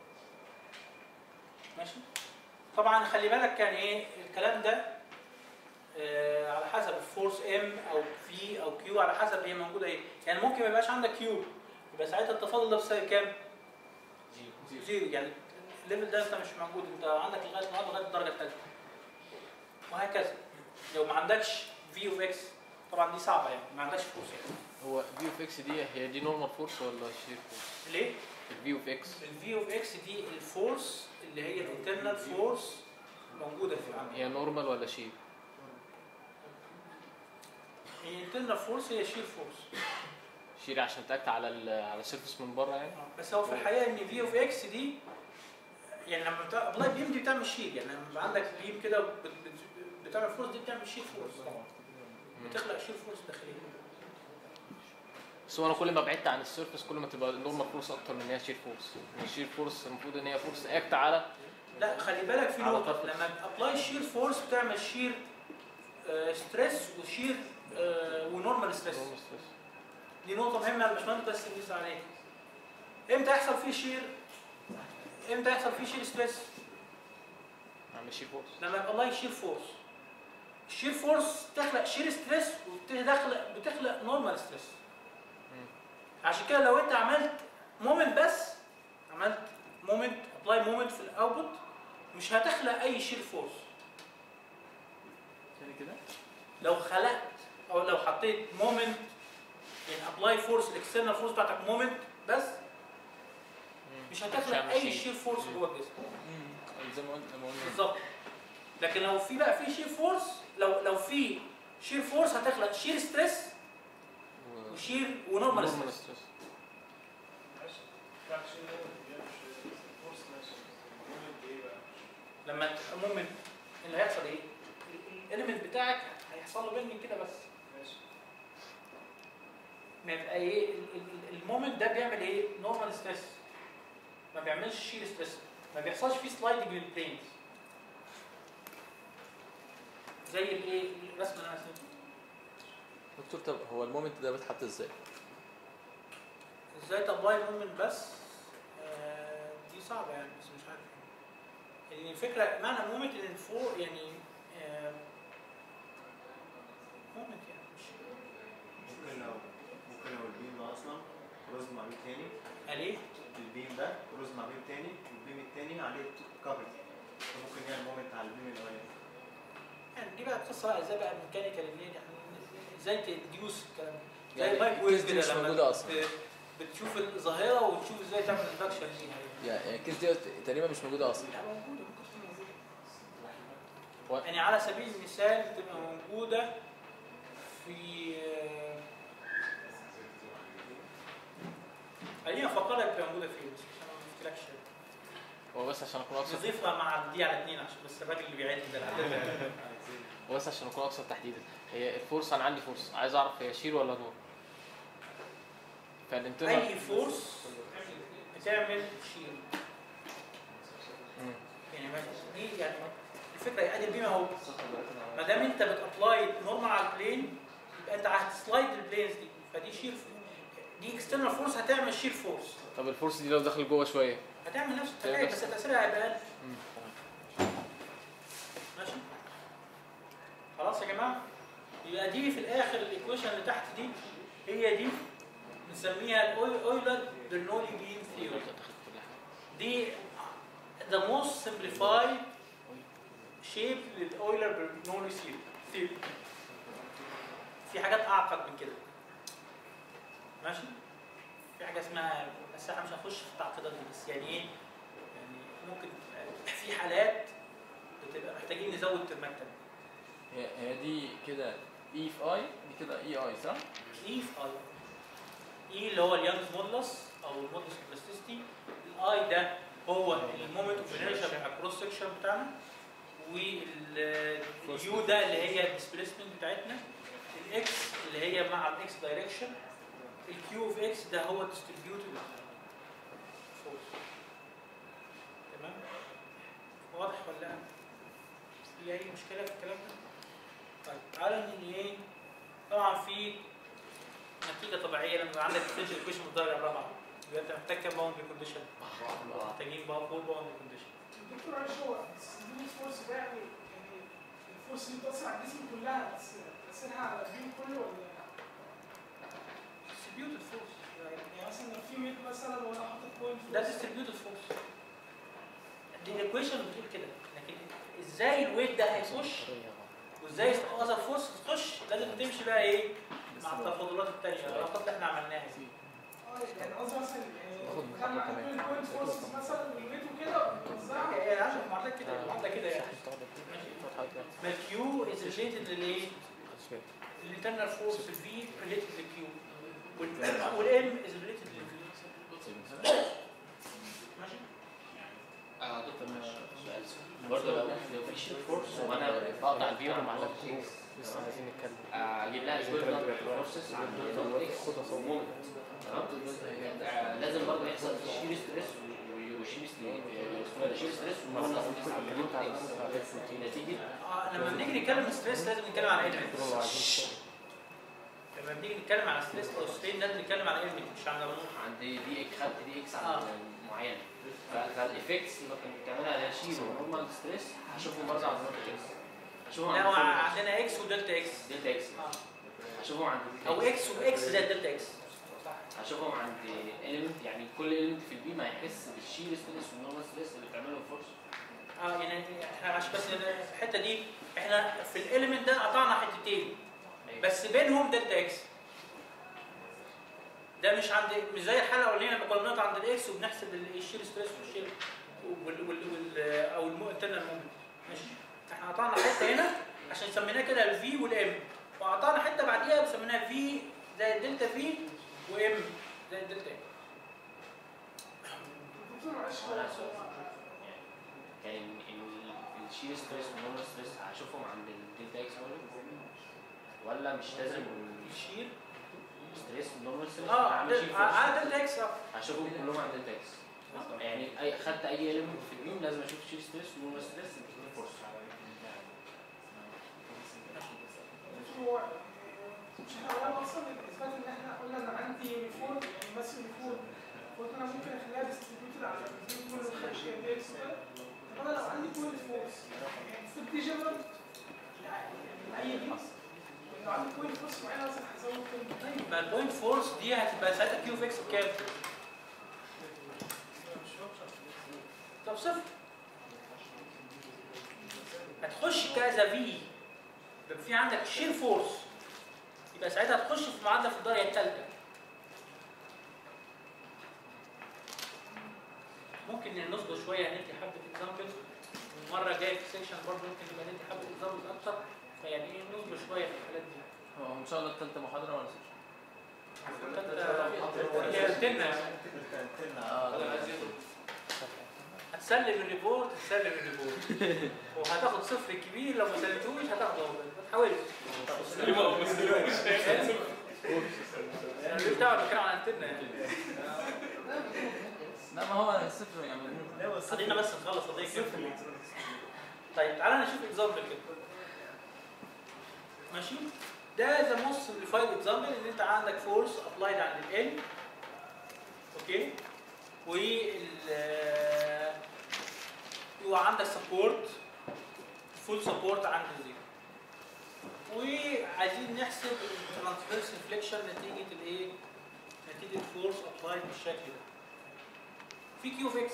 ماشي طبعا خلي بالك كان ايه الكلام ده آه على حسب الفورس ام او في او كيو على حسب هي موجوده ايه يعني ممكن ما يبقاش عندك كيو يبقى ساعتها التفاضل ده بيساوي كام؟ زيرو زيرو يعني الليفل ده انت مش موجود انت عندك لغايه النهارده لغايه الدرجه الثالثه وهكذا لو ما عندكش في اوف اكس طبعا دي صعبه يعني ما عندكش فورس يعني. هو في اوف اكس دي هي دي نورمال فورس ولا شير فورس؟ ليه؟ الفي اوف اكس الفي اوف اكس دي الفورس اللي هي الانترنال فورس موجوده في العمل هي نورمال ولا شير؟ هي انترنال فورس هي شير فورس شير عشان تاكت على ال على السيرفس من بره يعني بس هو في الحقيقه ان في اوف اكس دي يعني لما بتاع ابلاي بيم دي بتعمل شير يعني لما يبقى عندك بيم كده بت- بت- بتعمل فورس دي بتعمل شير فورس طبعا بتخلق شير فورس داخليه بس هو انا كل ما بعدت عن السيرفس كل ما تبقى النورمال فورس اكتر من ان هي شير فورس يعني الشير فورس المفروض ان هي فورس اكت على لا خلي بالك في على نقطه طرف. لما ابلاي شير فورس بتعمل شير ستريس وشير آه، ونورمال ستريس normal stress. دي نقطة مهمة يا باشمهندس بس نقيس عليها. امتى يحصل فيه شير؟ امتى يحصل فيه شير ستريس؟ اعمل شير فورس لما يبقى الله شير فورس. الشير فورس تخلق شير ستريس وبتخلق بتخلق نورمال ستريس. عشان كده لو انت عملت مومنت بس عملت مومنت ابلاي مومنت في الاوتبوت مش هتخلق اي شير فورس. تاني كده لو خلقت او لو حطيت مومنت يعني ابلاي فورس الاكسترنال فورس بتاعتك مومنت بس مش هتخلق هعمل اي شير. شير فورس جوه الجسم زي ما قلنا زي ما قلنا بالظبط لكن لو في بقى في شير فورس لو لو في شير فورس هتخلق شير ستريس و- وشير ونورمال normal ستريس stress. ماشي بتاع شيء مش فورس ماشي مومنت ايه بقى؟ لما تبقى مومنت اللي هيحصل ايه؟ الاليمنت بتاعك هيحصل له بينج كده بس ماشي ما يبقى ايه ال- ال- المومنت ده بيعمل ايه؟ نورمال ستريس ما بيعملش شير ستريس ما بيحصلش فيه سلايدنج للبلينز زي الايه الرسمه اللي انا رسمتها دكتور طب هو المومنت ده بيتحط ازاي؟ ازاي تابلاي مومنت بس آه دي صعبه يعني بس مش عارف يعني الفكره معنى مومنت ان فوق يعني آه مومنت يعني مش ممكن لو ممكن لو البيم ده اصلا كروز مع بيم تاني قال ايه؟ البيم ده كروز مع بيم تاني والبيم التاني عليه كابل فممكن يعمل مومنت على البيم الاولاني يعني دي بقى قصه بقى ازاي بقى ميكانيكال يعني ازاي تديوس الكلام ده زي يعني المايك ويف الكيس دي كده مش لما موجودة أصلاً. بت- بتشوف الظاهره وتشوف ازاي تعمل اندكشن ليها يعني الكيس دي تقريبا مش موجوده اصلا لا موجوده ممكن تكون موجوده و- يعني على سبيل المثال تبقى موجوده في خليني افكرك تبقى موجوده فين بس عشان ما افتكركش هو بس عشان اكون اكثر نضيفها مع دي على اثنين عشان بس الراجل اللي بيعد ده العدد. هو بس عشان اكون اكثر تحديدا هي الفورس انا عندي فورس عايز اعرف هي شير ولا نور فالانترنال اي فورس بتعمل شير مم. يعني ما دي يعني الفكره يعني البيم اهو ما دام انت بتابلاي نورمال على البلين يبقى انت هتسلايد البلينز دي فدي شير دي اكسترنال فورس هتعمل شير فورس طب الفورس دي لو دخل جوه شويه هتعمل نفس التفاعل بس تاثيرها هيبقى اقل مم. ماشي خلاص يا جماعه يبقى دي في الاخر الايكويشن اللي تحت دي هي دي بنسميها الاويلر برنولي بيم ثيوري دي the most simplified shape للاويلر برنولي ثيوري في حاجات اعقد من كده ماشي في حاجه اسمها بس احنا مش هنخش في التعقيدات دي بس يعني ايه يعني ممكن في حالات بتبقى محتاجين نزود ترمات تانية هي هي دي كده اي في اي دي كده اي اي صح؟ اي في اي اي اللي هو اليانجز مودلس او المودلس بلاستيستي الاي ده هو المومنت اوف انرشيا بتاع الكروس سكشن بتاعنا واليو ده اللي هي الديسبيسمنت بتاعتنا الاكس اللي هي مع الاكس دايركشن الكيو اوف اكس ده هو الديستريبيوتد فورس تمام واضح ولا لا؟ في اي مشكله في الكلام ده؟ طيب تعالى ان ايه طبعا في نتيجه طبيعيه لما يبقى عندك ديفرنشال ايكويشن من الدرجه الرابعه يبقى انت محتاج كام باوندري كونديشن؟ محتاجين بقى فور باوندري كونديشن الدكتور عايش هو الديستريبيوت فورس ده يعني يعني الفورس دي بتأثر على الجسم كلها بس تأثيرها على البيم كله ولا ديستريبيوتد فورس يعني مثلا لو في ويت مثلا وانا حاطط بوينت ده ديستريبيوتد فورس دي الايكويشن بتقول كده لكن ازاي الويت ده هيخش وازاي الاذر فورس تخش لازم تمشي بقى ايه مع التفاضلات الثانيه العلاقات اللي احنا عملناها دي يعني قصدي مثلا يعني باخد من كان حقه عندي كمان. البوينت فورسز مثلا والويت وكده وتوزعها إيه، عندك معادلة كده معادلة كده يعني ما الكيو از ريليتد للايه؟ الانترنال فورس الفي ريليتد للكيو والام از ريليتد للفي ماشي؟ اه دكتور سؤال برضه لو لو في شير فورس وانا بقطع البي على على الجروب لسه عايزين نتكلم اجيب لها equivalent forces عند نقطة X ومومنت تمام آه، لازم برضه يحصل شير ستريس وشير ستريس شير ستريس ومونة ستريس عند نقطة X نتيجة اه لما بنيجي نتكلم ستريس لازم نتكلم على ايلمنت لما بنيجي نتكلم على ستريس او سترين لازم نتكلم على ايلمنت مش على مجموعة عند دي اكس خدت دي اكس آه. عند معينة فالافكتس اللي كان بتعملها على شير ونورمال ستريس هشوفهم برضه عند نقطة اكس هشوفهم لا هو عند عندنا اكس ودلتا اكس دلتا اكس اه هشوفهم عند او اكس واكس زائد دلتا اكس هشوفهم عند element يعني كل element في البي ما يحس بالشير ستريس والنورمال ستريس اللي بتعمله الفورس اه يعني احنا عشان بس في الحته دي احنا في الاليمنت ده قطعنا حتتين بس بينهم دلتا اكس ده مش عند مش زي الحلقه الاولانيه لما كنا بنقطع عند الاكس وبنحسب ال- الشير ستريس والشير وال وال وال او الانترنال مومنت ماشي احنا قطعنا حته هنا عشان سميناها كده الفي والام وقطعنا حته بعديها سميناها في زائد دلتا في وام زائد دلتا ام دكتور معلش هو سؤال. كان ال- الشير ستريس والنورمال ستريس هشوفهم عند الدلتا اكس ولا مش لازم الشير ستريس والنورمال ستريس اه هعمل شير دل- فورس. على دلتا اكس اه هشوفهم كلهم عند الدلتا اكس يعني اي خدت اي element في البيم لازم اشوف شير ستريس ونورمال ستريس فورس هو مش احنا قلنا اصلا الاثبات ان احنا قلنا ان عندي يونيفورم يعني بس يونيفورم قلت انا ممكن اخليها ديستريبيوتد على الاثنين كله خارج الاكس ده طب انا لو عندي بوينت فورس المفروض دي جنرال يعني اي دي لو عندي بوينت فورس معينه مثلا هزود كام يبقى البوينت فورس دي هتبقى ساعتها كيو في اكس بكام؟ طب صفر هتخش كذا في يبقى في عندك شير فورس يبقى ساعتها هتخش في معادله في الدرجه الثالثه ممكن نصبر شويه هندي حبه اكزامبل المره الجايه في السكشن برضه ممكن نبقى ندي حبه اكزامبل اكتر فيعني ايه نصبر شويه في الحالات دي هو ان شاء الله الثالثه محاضره ولا سيشن؟ هي قلتلنا اه هتسلم الريبورت هتسلم الريبورت وهتاخد صفر كبير لو ما سلمتوش هتاخد اول ما تحاولش الريبورت بتاعه بيتكلم عن انتنا يعني لا ما هو الصفر يعني خلينا بس نخلص قضيه كده طيب تعالى نشوف اكزامبل كده ماشي ده ذا موست سمبليفايد اكزامبل ان انت عندك فورس ابلايد عند ال اوكي وال وعندك سبورت فول سبورت عند الزيرو وعايزين نحسب الترانسفيرس ريفليكشن نتيجه الايه؟ نتيجه فورس ابلايد بالشكل ده في كيو في اكس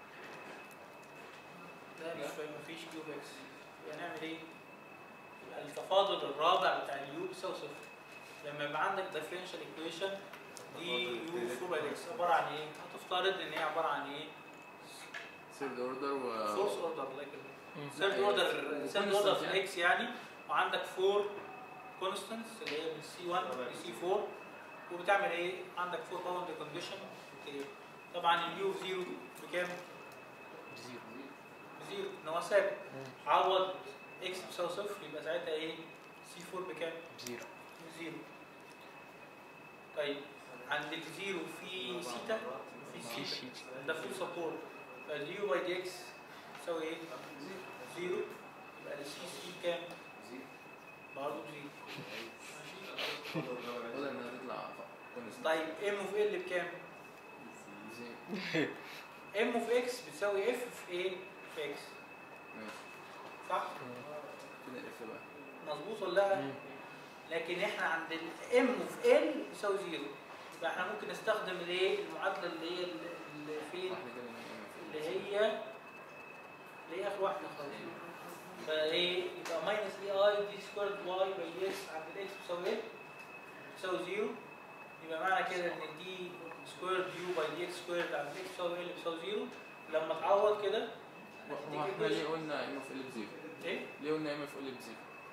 لا مش مفيش كيو في اكس يبقى نعمل ايه؟ يبقى التفاضل الرابع بتاع اليو بيساوي صفر لما يبقى عندك ديفرنشال ايكويشن دي يو فور باي اكس عباره عن ايه؟ هتفترض ان هي عباره عن ايه؟ ثيرد اوردر و فورس اوردر لايك ثيرد اوردر ثيرد اوردر في الاكس يعني وعندك فور كونستنتس اللي هي من سي 1 لسي 4 وبتعمل ايه؟ عندك فور باوند كونديشن طبعا اليو في زيرو بكام؟ بزيرو بزيرو ان هو ثابت عوض اكس بيساوي صفر يبقى ساعتها ايه؟ سي 4 بكام؟ بزيرو بزيرو طيب عند الزيرو في سيتا في في سيتا شيت ده فول سبورت فاليو باي دي اكس تساوي ايه؟ زيرو يبقى السي سي بكام؟ برضه بزيرو ماشي بدل انها تطلع كونست طيب ام اوف ال بكام؟ زي ام اوف اكس بتساوي اف في ايه؟ في اكس ماشي صح؟ فين الاف بقى مظبوط ولا لا؟ مم. لكن احنا عند الام اوف ال بيساوي زيرو يبقى احنا ممكن نستخدم الايه؟ المعادله اللي هي اللي فين؟ واحده كده من اللي هي اللي هي اخر واحده خالص فايه يبقى ماينس اي اي دي سكويرد واي باي اس عند الاكس بتساوي ايه؟ بتساوي زيرو يبقى معنى كده ان دي سكوير يو باي دي اكس سكوير على دي اكس بيساوي ال بيساوي زيرو لما تعوض كده هو احنا ليه قلنا ام اوف ال بزيرو؟ ايه؟ ليه قلنا ام اوف ال بزيرو؟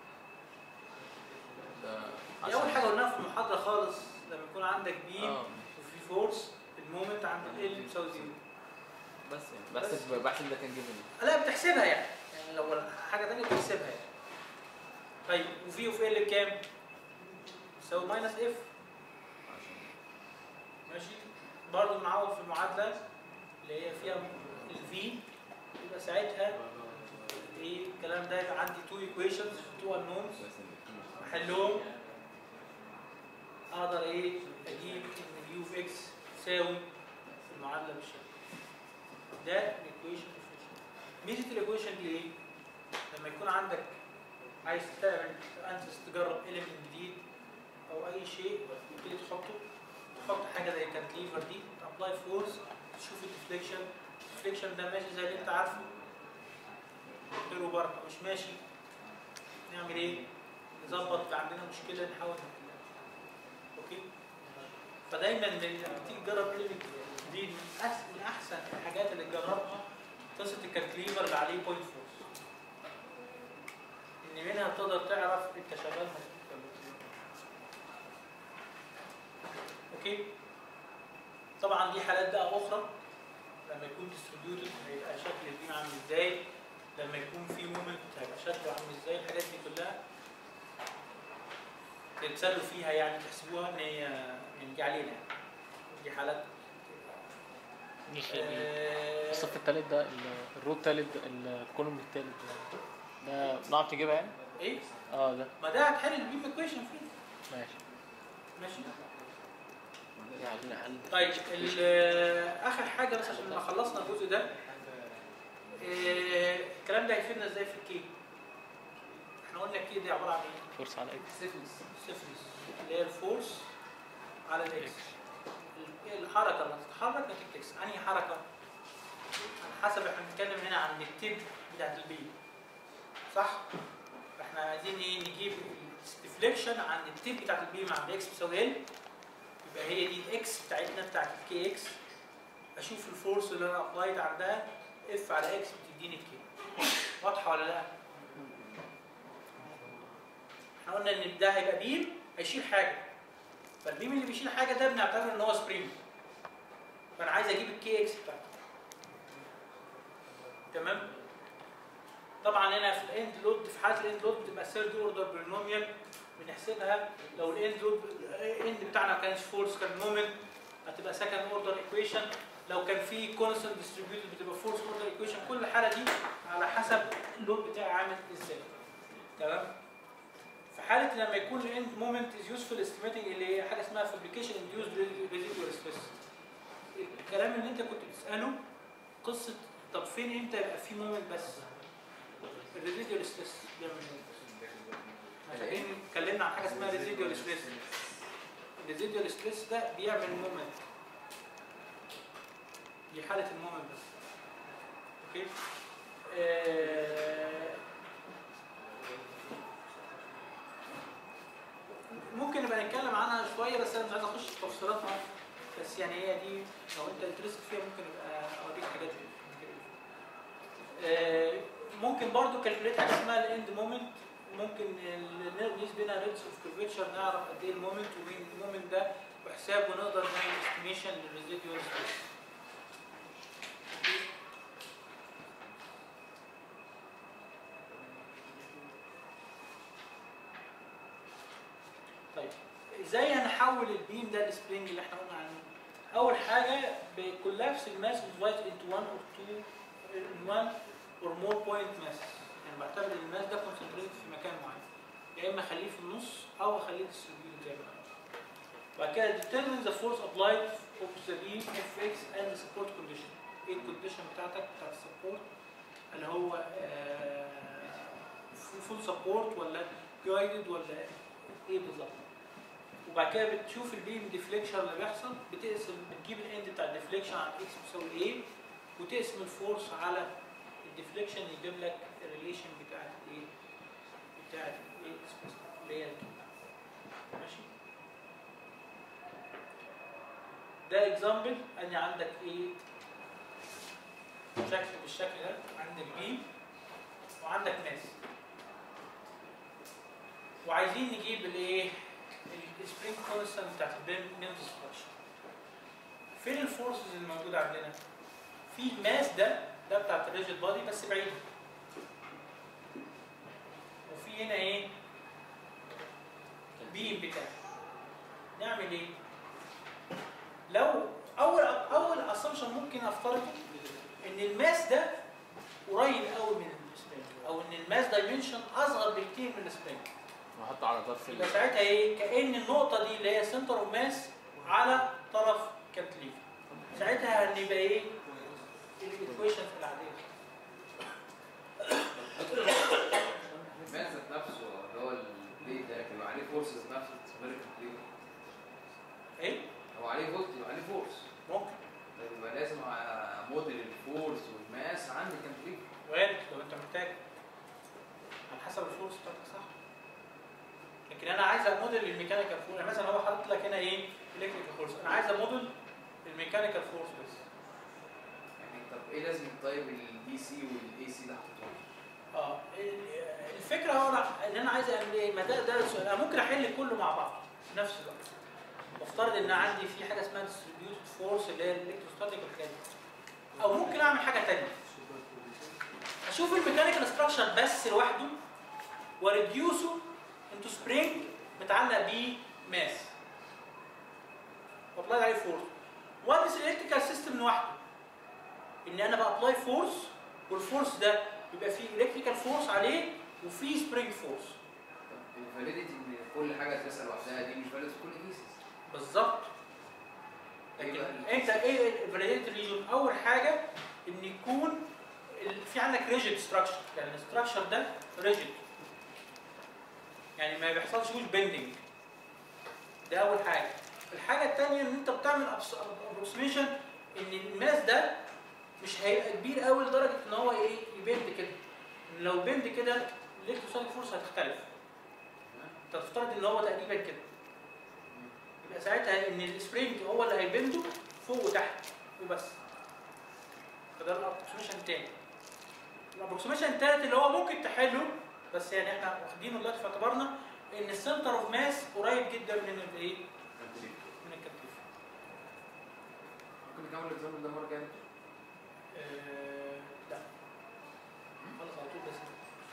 ده دي اول حاجه قلناها في المحاضره خالص لما يكون عندك بيم اه وفي فورس المومنت عند ال بيساوي زيرو بس يعني بس بحسب ده كان جيفن لا بتحسبها يعني يعني لو حاجه ثانيه بتحسبها يعني طيب وفي اوف ال بكام؟ يساوي ماينس اف ماشي برضه بنعوض في المعادله اللي هي فيها الفي يبقى ساعتها ايه الكلام ده يبقى عندي تو ايكويشنز تو انونز احلهم اقدر ايه اجيب ان اليو في اكس تساوي المعادله بالشكل ده الايكويشن ميزه الايكويشن دي ايه؟ لما يكون عندك عايز تعمل انت تجرب element جديد او اي شيء وتبتدي تحطه تحط حاجه زي كانتليفر دي ابلاي فورس تشوف الديفليكشن الديفليكشن ده ماشي زي اللي انت عارفه حلو بره مش ماشي نعمل ايه؟ نظبط عندنا مشكله نحاول نحلها اوكي فدايما لما تيجي تجرب element جديد من أحسن- من احسن الحاجات اللي تجربها قصه الكانتليفر اللي عليه بوينت فورس ان منها تقدر تعرف انت شغال مظبوط ولا لا. اوكي طبعا دي حالات بقى اخرى لما يكون ديستريبيوتد هيبقى شكل البيم عامل ازاي لما يكون في مومنت هيبقى شكله عامل ازاي الحاجات دي كلها تتسلوا فيها يعني تحسبوها ان هي من دي علينا يعني. دي حالات آه، الصف التالت ده ال- الرو التالت ده الكولوم التالت ده ده بنعرف نجيبها يعني؟ ايه اه ده ما ده هتحل البيم ايكويشن فيه ماشي ماشي يعني حل طيب ال- اخر حاجه بس عشان ما خلصنا الجزء ده آه، الكلام ده هيفيدنا ازاي في الكي احنا قلنا الكي دي عباره عن ايه فورس على اكس سيفلس سيفلس اللي هي الفورس على الاكس ال- الحركه اللي هتتحرك نتيجه اكس انهي حركه على حسب احنا بنتكلم هنا عن التيب بتاعت البي صح احنا عايزين ايه نجيب الديفليكشن عند التيب بتاعت البي مع الاكس بتساوي ال يبقى هي دي الاكس بتاعتنا بتاعت الكي اكس اشوف الفورس اللي انا ابلايد عندها اف على اكس بتديني الكي واضحه ولا لا؟ احنا قلنا ان ده هيبقى بيم هيشيل حاجه فالبيم اللي بيشيل حاجه ده بنعتبر ان هو سبرينج فانا عايز اجيب الكي اكس بتاعته تمام طبعا هنا في الاند لود في حاله الاند لود بتبقى ثيرد اوردر بولينوميال بنحسبها لو الاند لود الاند بتاعنا ما كانش فورس كان مومنت هتبقى سكند اوردر ايكويشن لو كان في كونستنت ديستريبيوتد بتبقى فورس اوردر ايكويشن كل الحاله دي على حسب اللود بتاعي عامل ازاي تمام في حاله لما يكون الاند مومنت از يوسفول استيميتنج اللي هي حاجه اسمها فابريكيشن انديوزد ريزيدوال ستريس الكلام اللي انت كنت بتساله قصه طب فين امتى يبقى في مومنت بس الريزيدوال ستريس بيعمل ايه؟ احنا فاكرين اتكلمنا عن حاجه اسمها ريزيدوال ستريس الريزيدوال ستريس ده بيعمل مومنت دي حاله المومنت بس اوكي آه، ممكن نبقى نتكلم عنها شويه بس انا مش عايز اخش في تفصيلاتها بس يعني هي دي لو انت انترست فيها ممكن ابقى اوريك حاجات آه، ممكن برضو كالكوليت حاجه اسمها الاند مومنت ممكن ال- نقيس بينها ريتس اوف كيرفيتشر نعرف قد ايه المومنت ومين المومنت ده بحساب ونقدر نعمل استيميشن للريزيديوال ستريس طيب ازاي هنحول البيم ده لسبرينج اللي احنا قلنا عنه اول حاجه بكولابس الماس ديفايد انتو 1 اور 2 in one or more point mass يعني بعتبر ان الماس ده كونسنتريت في مكان معين يا اما اخليه في النص او اخليه ديستريبيوتد زي ما أنا. بعد كده determine the force applied of the beam fx and the support condition ايه الكونديشن بتاعتك بتاعت السبورت اللي هو فول سبورت ولا جايدد ولا ايه بالظبط وبعد كده بتشوف البيم ديفليكشن اللي بيحصل بتقسم بتجيب الاند بتاع الديفليكشن على اكس بيساوي ايه وتقسم الفورس على الديفليكشن يجيب لك الريليشن بتاعت ايه بتاعت ايه اللي هي الكي. ماشي ده اكزامبل ان عندك ايه شكل بالشكل ده عندك بي وعندك ماس وعايزين نجيب الايه السبرينج كونستانت بتاعت المين ستراكشر فين الفورسز اللي موجوده عندنا في الماس ده ده بتاعت الريجيد بادي بس بعيد وفي هنا ايه بي بتاع نعمل ايه لو اول اول اسامبشن ممكن افترضه ان الماس ده قريب قوي من السبرينج او ان الماس دايمنشن اصغر بكتير من السبرينج وحط على طرف يبقى ال- ساعتها ايه كان النقطه دي اللي هي سنتر اوف ماس على طرف كانتليفر ساعتها هنبقى ايه الايكويشن العاديه الماس ذات نفسه اللي هو البليد ده يبقى عليه فورسز نفسه فيري كومبليت ايه هو عليه فولت يبقى عليه فورس ممكن يبقى لازم موديل الفورس والماس عندي كان وارد لو انت محتاج على حسب الفورس بتاعتك صح لكن انا عايز موديل الميكانيكال فورس يعني مثلا هو حاطط لك هنا ايه الكتريكال فورس انا عايز موديل الميكانيكال فورس بس يعني طب ايه لازم طيب الدي سي والاي سي ده حاططهم اه ال- الفكره هو أنا- ان انا عايز اعمل ايه ما ده ده السؤال انا ممكن احل كله مع بعض في نفس الوقت وافترض ان عندي في حاجه اسمها ديستريبيوتد فورس اللي هي الالكتروستاتيك والحاجات دي او ممكن اعمل حاجه ثانيه اشوف الميكانيكال ستراكشر بس لوحده وريديوسه انتو سبرينج متعلق بيه ماس وابلاي عليه فورس وادرس الالكتريكال سيستم لوحده ان انا بابلاي فورس والفورس ده بيبقى فيه الكتريكال فورس عليه وفيه سبرينج فورس طب الفاليديتي ان كل حاجه تسال لوحدها دي مش فاليد في كل كيسز بالظبط لكن إيه بقى انت ايه الفاليديتي ريجن اول حاجه ان يكون ال- في عندك ريجيد ستراكشر يعني الستراكشر ده ريجيد يعني ما بيحصلش فيه بيندنج ده اول حاجه الحاجه الثانيه ان انت بتعمل ابروكسيميشن ان الماس ده مش هيبقى كبير قوي لدرجه ان هو ايه يبند كده إن لو بند كده الالكتروستاتيك فورس هتختلف انت تفترض ان هو تقريبا كده يبقى ساعتها ان السبرينج هو اللي هيبنده فوق وتحت وبس فده الابروكسيميشن الثاني الابروكسيميشن الثالث اللي هو ممكن تحله بس يعني احنا واخدينه دلوقتي في اعتبارنا ان السنتر اوف ماس قريب جدا من الايه؟ من الكتف ممكن نكمل الاكزامبل ده مره جايه آه، لا خلاص على طول بس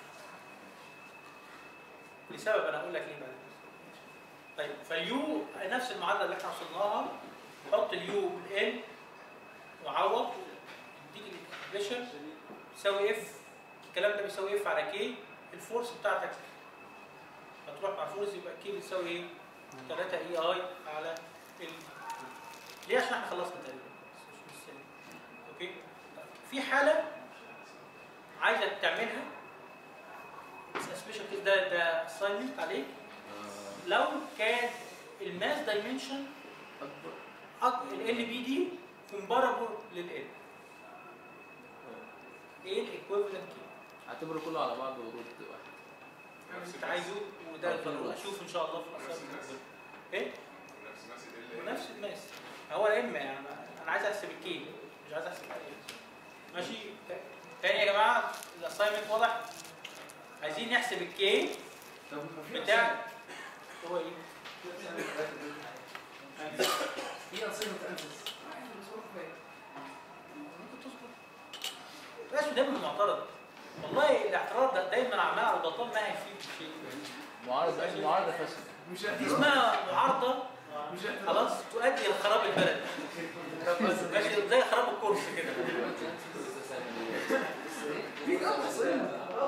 لسبب انا هقول لك ليه بعد كده. طيب فاليو نفس المعادله اللي احنا وصلناها حط اليو بالان وعوض تيجي الاكسبريشن تساوي اف الكلام ده بيساوي اف على كي الفورس بتاعتك هتروح مع الفورس يبقى كي بتساوي ايه؟ 3 اي اي على ال ليه عشان احنا خلصنا تقريبا بس مش مستني. اوكي طيب. في حاله عايزك تعملها سبيشال كيس ده ده اساينمنت عليك لو كان الماس دايمنشن ال بي دي كومبارابل لل ايه الايكويفالنت كي اعتبره كله على بعض ورود واحد انت عايزه وده القانون اشوف ان شاء الله في نفس الاساينمنت الماس ايه نفس الماس ال ونفس الماس هو يا اما يعني انا عايز احسب الكي مش عايز احسب الايه ماشي تاني يا جماعه الاساينمنت واضح عايزين نحسب الكي طب ما في بتاع هو ايه في انظمه انسس ممكن تصبر بلاش دايما معترض والله الاعتراض ده دايما عمال على البطال ما هيفيد شيء معارضة معارضة فاسدة مش دي اسمها معارضه خلاص تؤدي الى خراب البلد ماشي زي خراب الكرسي كده في تفاصيل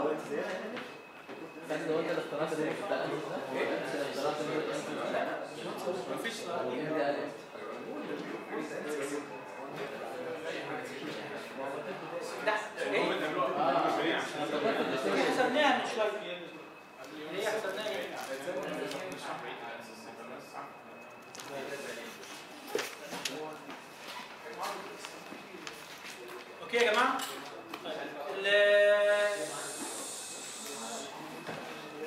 فاكر لو انت اللي اخترعت الريموت بتاع الانفس ده؟ انت اللي اخترعت الريموت ده؟ مفيش مين ده قال ده ايه دي حسبناها من شويه ليه حسبناها ايه اوكي يا جماعه طيب ال-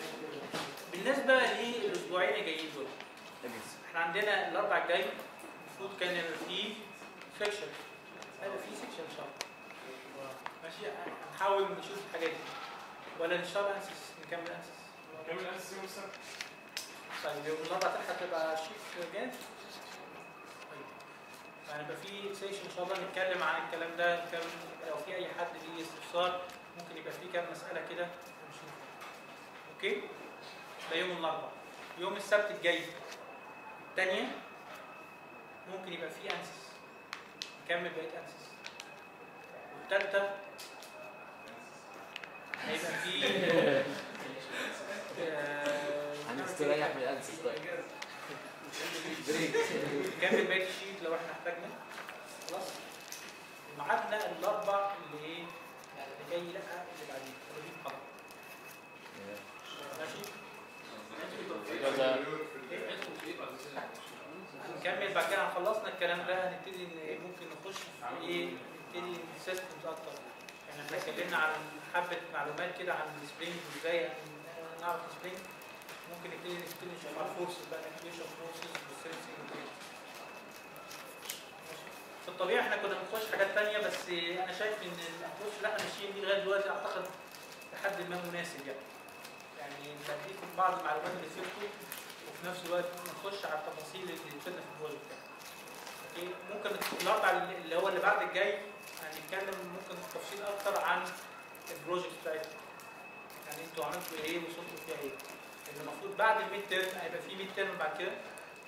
بالنسبه للاسبوعين الجايين دول احنا عندنا الاربع الجاي المفروض كان يبقى فيه سكشن هيبقى فيه سكشن ان شاء الله ماشي هنحاول نشوف الحاجات دي ولا نشتغل انسس نكمل انسس كامل اساس يوم السبت طيب يوم الاربعاء تلحق تبقى شيك جاهز طيب هنبقى في سيشن ان شاء الله نتكلم عن الكلام ده نتكلم لو في اي حد ليه استفسار ممكن يبقى في كام مساله كده نشوف اوكي ده يوم الاربعاء يوم السبت الجاي الثانيه ممكن يبقى في انسس نكمل بقيه انسس والثالثه هيبقى في آه، هنستريح من الانسس طيب نكمل بقيه الشيت لو احنا احتاجنا خلاص ميعادنا الاربع اللي ايه يعني اللي جاي لا اللي بعدين اللي دي محاضره ماشي هنكمل بعد كده خلصنا الكلام ده هنبتدي ان ممكن نخش في ايه نبتدي سيستمز اكتر يعني احنا اتكلمنا عن حبه معلومات كده عن السبرينج وازاي نعرف السبرينج ممكن نبتدي نبتدي نشوف على الفورسز بقى نكتيشن فورسز والسنسنج وكده في الطبيعه احنا كنا بنخش حاجات تانية بس انا شايف ان الابروش اللي احنا ماشيين بيه لغايه دلوقتي اعتقد لحد ما مناسب يعني يعني بديكم بعض المعلومات اللي تفيدكم وفي نفس الوقت نخش على التفاصيل اللي تفيدنا في البروجكت يعني. اوكي ممكن الاربع اللي هو اللي بعد الجاي هنتكلم ممكن تفصيل اكتر عن البروجكت بتاعتنا يعني انتوا عملتوا ايه وصلتوا فيها ايه اللي المفروض بعد الميد تيرم هيبقى في ميد تيرم بعد كده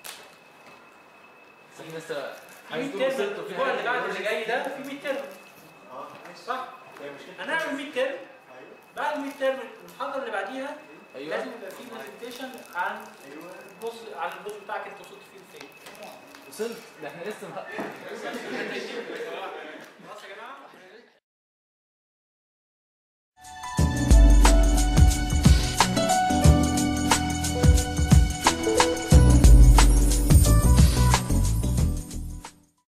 بس احنا لسه في ميد تيرم الاسبوع اللي بعد اللي جاي ده في ميد تيرم صح هنعمل ميد تيرم بعد الميد تيرم المحاضره اللي بعديها ايوه لازم يبقى في برزنتيشن عن البص عن البص بتاعك انت وصلت فيه لفين وصلت ده احنا لسه ما-